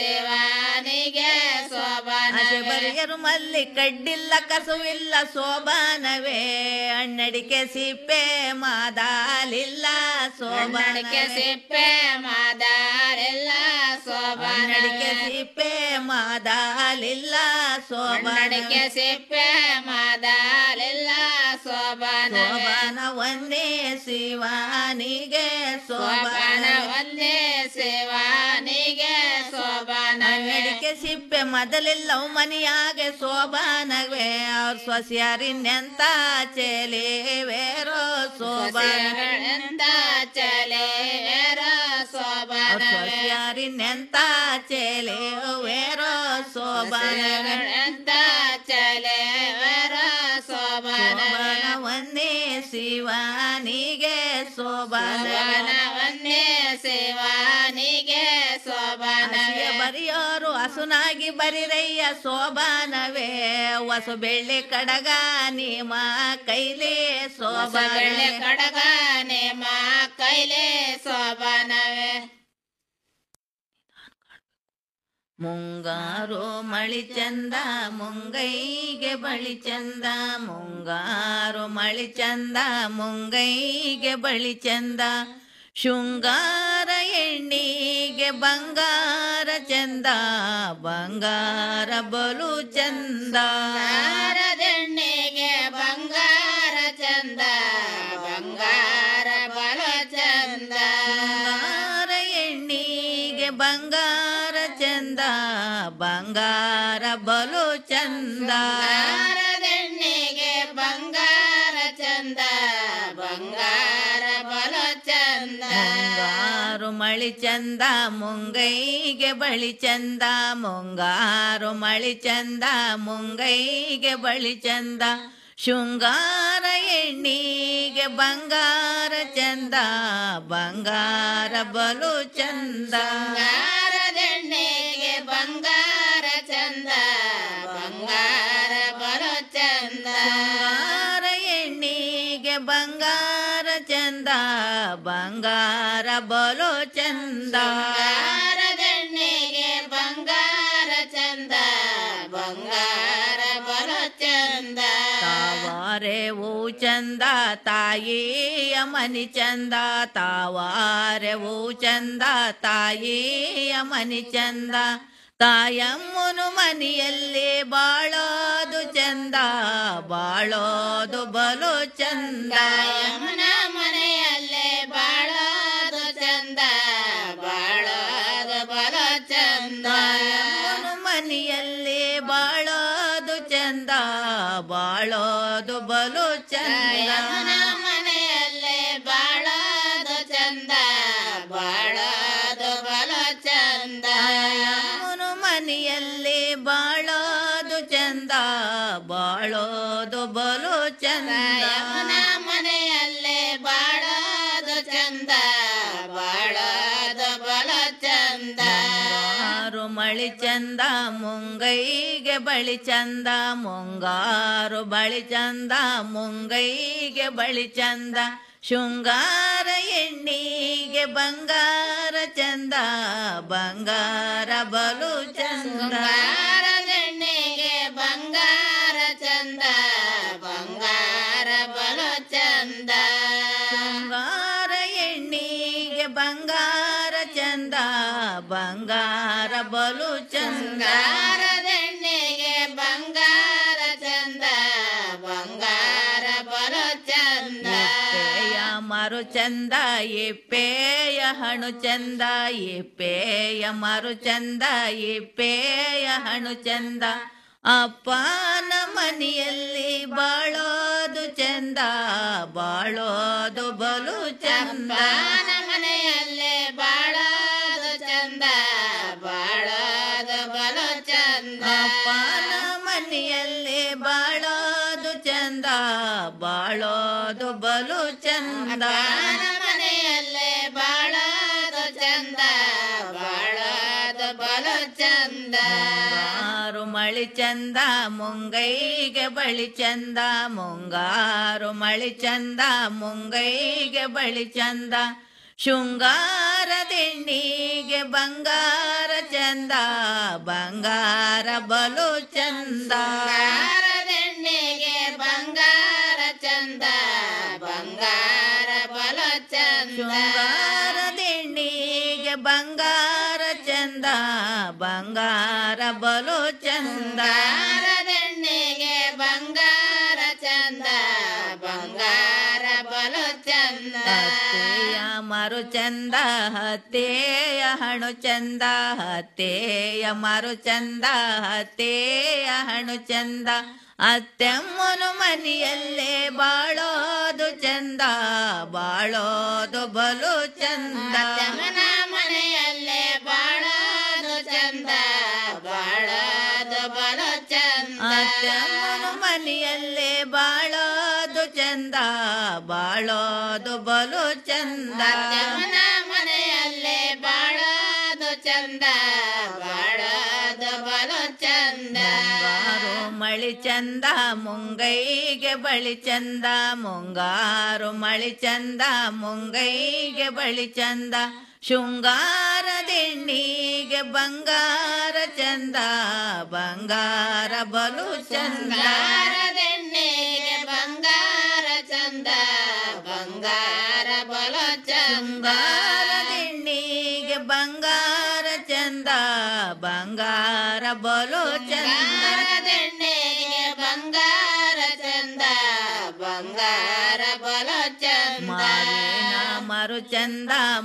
ಸೇವಾನಿಗೆ ಆಚೆ ಸೋಬಾನವೇ ಬರಿಯರು ಮಲ್ಲಿ ಕಡ್ಡಿಲ್ಲ ಕಸುವಿಲ್ಲ ಸೋಬಾನವೇ ಅಣ್ಣಡಿಕೆ ಸಿಪ್ಪೆ ಮಾದಾಲಿಲ್ಲ ಕನ್ನಡಕ್ಕೆ ಸೋಬಾನವೇ ಸಿಪ್ಪೆ ಮಾದಾರೆಲ್ಲ ಅಣ್ಣಡಿಕೆ ಸೋಬಾನವೇ ಸಿಪ್ಪೆ ಮಾದಾಲಿಲ್ಲ ಕನ್ನಡಕ್ಕೆ ಸೋಬಾನವೇ ಸಿಪ್ಪೆ ಮಾದಾಲೆಲ್ಲ ಸೋಬಾನವೇ ಸೋಬಾನ ಒಂದೇ ಶಿವಾನಿಗೆ ಸೋಬಾನ ಸೋಬಾನ ಒಂದೇ ಸೇವಾನಿಗೆ ಸೋಬಾನವೇ ಅಣ್ಣಡಿಕೆ ಸಿಪ್ಪೆ ಮೊದಲಿಲ್ಲವು ಮನಿಯಾಗೆ ಸೋಬಾನವೇ ಅವ್ರ ಸೊಸ್ಯಾರಿನ್ನೆಂತ ಚೆಲೇವೇರೋ ಸೋಬಾನವೇ ಸೋಬಾನಗಳೆಂದ ಚಲೇರ ಸೋಬಾನವೇ ಸೊಸ್ಯಾರಿನ್ನೆಂತ ಚೆಲೇವೇರೋ ಸೋಬಾನವೇ ಸೋಬಾನಗಳೆಂದ ಚಲೇರ ಸೋಬಾನವೇ ಸೋಬಾನ ಒಂದೇ ಶಿವಾನಿಗೆ ಸೋಬಾನವೇ ಸೋಬಾನ ಒಂದೇ ಸೇವಾನಿಗೆ ಸೋಬಾನವೇ ಹಸಿಯ ಬರಿಯೋರು ಹಸುನಾಗಿ ಬರಿರಯ್ಯ ಸೋಬಾನವೇ ಹೊಸ ಬೆಳ್ಳಿ ಕಡಗ ನೀಮ ಕೈಲಿ ಬೆಳ್ಳೆ ಸೋಬಾನವೇ ಕಡಗ ನೇಮ ಕೈಲೆ ಸೋಬಾನವೇ ಮುಂಗಾರು ಮಳಿ ಚಂದ ಮುಂಗೈಗೆ ಬಳಿ ಚಂದ ಮುಂಗಾರು ಮಳಿ ಚಂದ ಮುಂಗೈಗೆ ಬಳಿ ಚಂದ ಶೃಂಗಾರ ಎಣ್ಣಿಗೆ ಬಂಗಾರ ಚಂದ ಬಂಗಾರ ಬಲು ಚಂದ ಬಂಗಾರದೆಣ್ಣೆಗೆ ಬಂಗಾರ ಚಂದ ಬಂಗಾರ ಬಲ ಚಂದ ಬಂಗಾರ ಎಣ್ಣಿಗೆ ಬಂಗಾರ ಚಂದ ಬಂಗಾರ ಬಲು ಚಂದ ಬಂಗಾರದೆಣ್ಣೆಗೆ ಬಂಗಾರ ಚಂದ ಬಂಗಾರ ಬಲ ಚಂದ ಮುಂಗಾರು ಮಳಿ ಚಂದ ಮುಂಗೈಗೆ ಬಳಿ ಚಂದ ಮುಂಗಾರು ಮಳಿ ಚಂದ ಮುಂಗೈಗೆ ಬಳಿ ಚಂದ ಶೃಂಗಾರ ಎಣ್ಣಿಗೆ ಬಂಗಾರ ಚಂದ ಬಂಗಾರ ಬಲು ಚಂದ ಬಂಗಾರದೆಣ್ಣೆಗೆ ಬಂಗಾರ ಚಂದ ಬಂಗಾರ ಬಂಗಾರ ಬಲು ಚಂದ ಬಂಗಾರದೆಣ್ಣೆಗೆ ಬಂಗಾರ ಚಂದ ಬಂಗಾರ ಬಲ ಚಂದ ತಾವಾರೆ ಹೂ ಚಂದ ತಾಯಿಯ ಮನಿ ಚಂದ ತಾವಾರೆ ಹೂ ಚಂದ ತಾಯಿಯ ಮನಿ ಚಂದ ತಾಯಮ್ಮನು ಮನೆಯಲ್ಲಿ ಬಾಳೋದು ಚಂದ ಬಾಳೋದು ಬಲು ಚಂದ ಯಮುನ ಮನೆಯಲ್ಲೇ ಬಾಳೋದು ಚಂದ ಬಾಳೋದು ಬಲ ಚಂದ ತಾಯಮ್ಮನು ಮನೆಯಲ್ಲಿ ಬಾಳೋದು ಚಂದ ಬಾಳೋದು ಬಲು ಚಂದ ಯಮುನ ಮನೆಯಲ್ಲೇ ಬಾಳೋದು ಚಂದ ಬಾಳೋದು ಬಲ ಚಂದ ಅವನು ಮನೆಯಲ್ಲಿ ಬಾಳೋದು ಚಂದ ಬಾಳೋದು ಬಲು ಚಂದ ಯಮುನ ಮನೆಯಲ್ಲೇ ಬಾಳೋದು ಚಂದ ಬಾಳೋದು ಬಲ ಚಂದ ಮುಂಗಾರು ಮಳಿ ಚಂದ ಮುಂಗೈಗೆ ಬಳಿ ಚಂದ ಮುಂಗಾರು ಬಳಿ ಚಂದ ಮುಂಗೈಗೆ ಬಳಿ ಚಂದ ಶೃಂಗಾರ ಎಣ್ಣಿಗೆ ಬಂಗಾರ ಚಂದ ಬಂಗಾರ ಬಲು ಚಂದ ಬಂಗಾರದೆಣ್ಣೆಗೆ ಬಂಗಾರ ಚಂದ ಬಂಗಾರ ಬಲ ಚಂದ ಬಂಗಾರ ಎಣ್ಣಿಗೆ ಬಂಗಾರ ಚಂದ ಬಂಗಾರ ಬಲು ಚಂದ ಬಂಗಾರದೆಣ್ಣೆಗೆ ಬಂಗಾರ ಚಂದ ಬಂಗಾರ ಬಲ ಚಂದ ಇಪ್ಪೆಯ ಮರು ಚಂದ ಇಪ್ಪೆಯ ಹಣು ಚಂದ ಇಪ್ಪೆಯ ಮರು ಚಂದ ಇಪ್ಪೆಯ ಹಣು ಚಂದ ಅಪ್ಪನ ಮನೆಯಲ್ಲಿ ಬಾಳೋದು ಚಂದ ಬಾಳೋದು ಬಲು ಚಂದ ಬಾನ ಮನೆಯಲ್ಲೇ ಬಾಳೋದು ಚಂದ ಬಾಳೋದು ಬಲ ಚಂದ ಅಪ್ಪನ ಮನೆಯಲ್ಲಿ ಬಾಳೋದು ಚಂದ ಬಾಳೋದು ಬಲು ಚಂದ ಬಾನ ಮನೆಯಲ್ಲೇ ಬಾಳೋದು ಚಂದ ಬಾಳೋದು ಬಲ ಚಂದ ಮುಂಗಾರು ಮಳಿ ಚಂದ ಮುಂಗೈಗೆ ಬಳಿ ಚಂದ ಮುಂಗಾರು ಮಳಿ ಚಂದ ಮುಂಗೈಗೆ ಬಳಿ ಚಂದ ಶೃಂಗಾರದೆಣ್ಣಿಗೆ ಬಂಗಾರ ಚಂದ ಬಂಗಾರ ಬಲು ಚಂದ ಬಂಗಾರದೆಣ್ಣೆಗೆ ಬಂಗಾರ ಚಂದ ಬಂಗಾರ ಬಲ ಚಂದ ಶೃಂಗಾರದೆಣ್ಣಿಗೆ ಬಂಗಾರ ಚಂದ ಬಂಗಾರ ಬಲು ಚಂದ ಬಂಗಾರದೆಣ್ಣೆಗೆ ಬಂಗಾರ ಚಂದ ಬಂಗಾರ ಬಲ ಚಂದ ಹತ್ತೆಯ ಮರು ಚಂದ ಹತ್ತೆಯ ಹಣು ಚಂದ ಹತ್ತೆಯ ಮರು ಚಂದ ಹತ್ತೆಯ ಹಣು ಚಂದ ಅತ್ತೆಮ್ಮನು ಮನೆಯಲ್ಲೇ ಬಾಳೋದು ಚಂದ ಬಾಳೋದು ಬಲು ಚಂದ ಯಮನ ಮನೆಯಲ್ಲೇ ಬಾಳೋದು ಚಂದ ಬಾಳೋದು ಬಲ ಚಂದ ಅತ್ತೆಮ್ಮನು ಮನೆಯಲ್ಲೇ ಬಾಳೋದು ಚಂದ ಬಾಳೋದು ಬಲು ಚಂದ ಯಮನ ಮನೆಯಲ್ಲೇ ಬಾಳೋದು ಚಂದ ಬಾಳೋದು ಬಲ ಚಂದ ಮುಂಗಾರು ಮಳಿ ಚಂದ ಮುಂಗೈಗೆ ಬಳಿ ಚಂದ ಮುಂಗಾರು ಮಳಿ ಚಂದ ಮುಂಗೈಗೆ ಬಳಿ ಚಂದ ಶೃಂಗಾರದೆಣ್ಣಿಗೆ ಬಂಗಾರ ಚಂದ ಬಂಗಾರ ಬಲು ಚಂದ ಬಂಗಾರದೆಣ್ಣೆಗೆ ಬಂಗಾರ ಚಂದ ಬಂಗಾರ ಬಲ ಚಂದ ಬಂಗಾರದೆಣ್ಣಿಗೆ ಬಂಗಾರ ಚಂದ ಬಂಗಾರ ಬಲು ಚಂದ ಬಂಗಾರದೆಣ್ಣೆಗೆ ಬಂಗಾರ ಚಂದ ಬಂಗಾರ ಬಲ ಚಂದ ಮಾವಿನ ಮರು ಚಂದ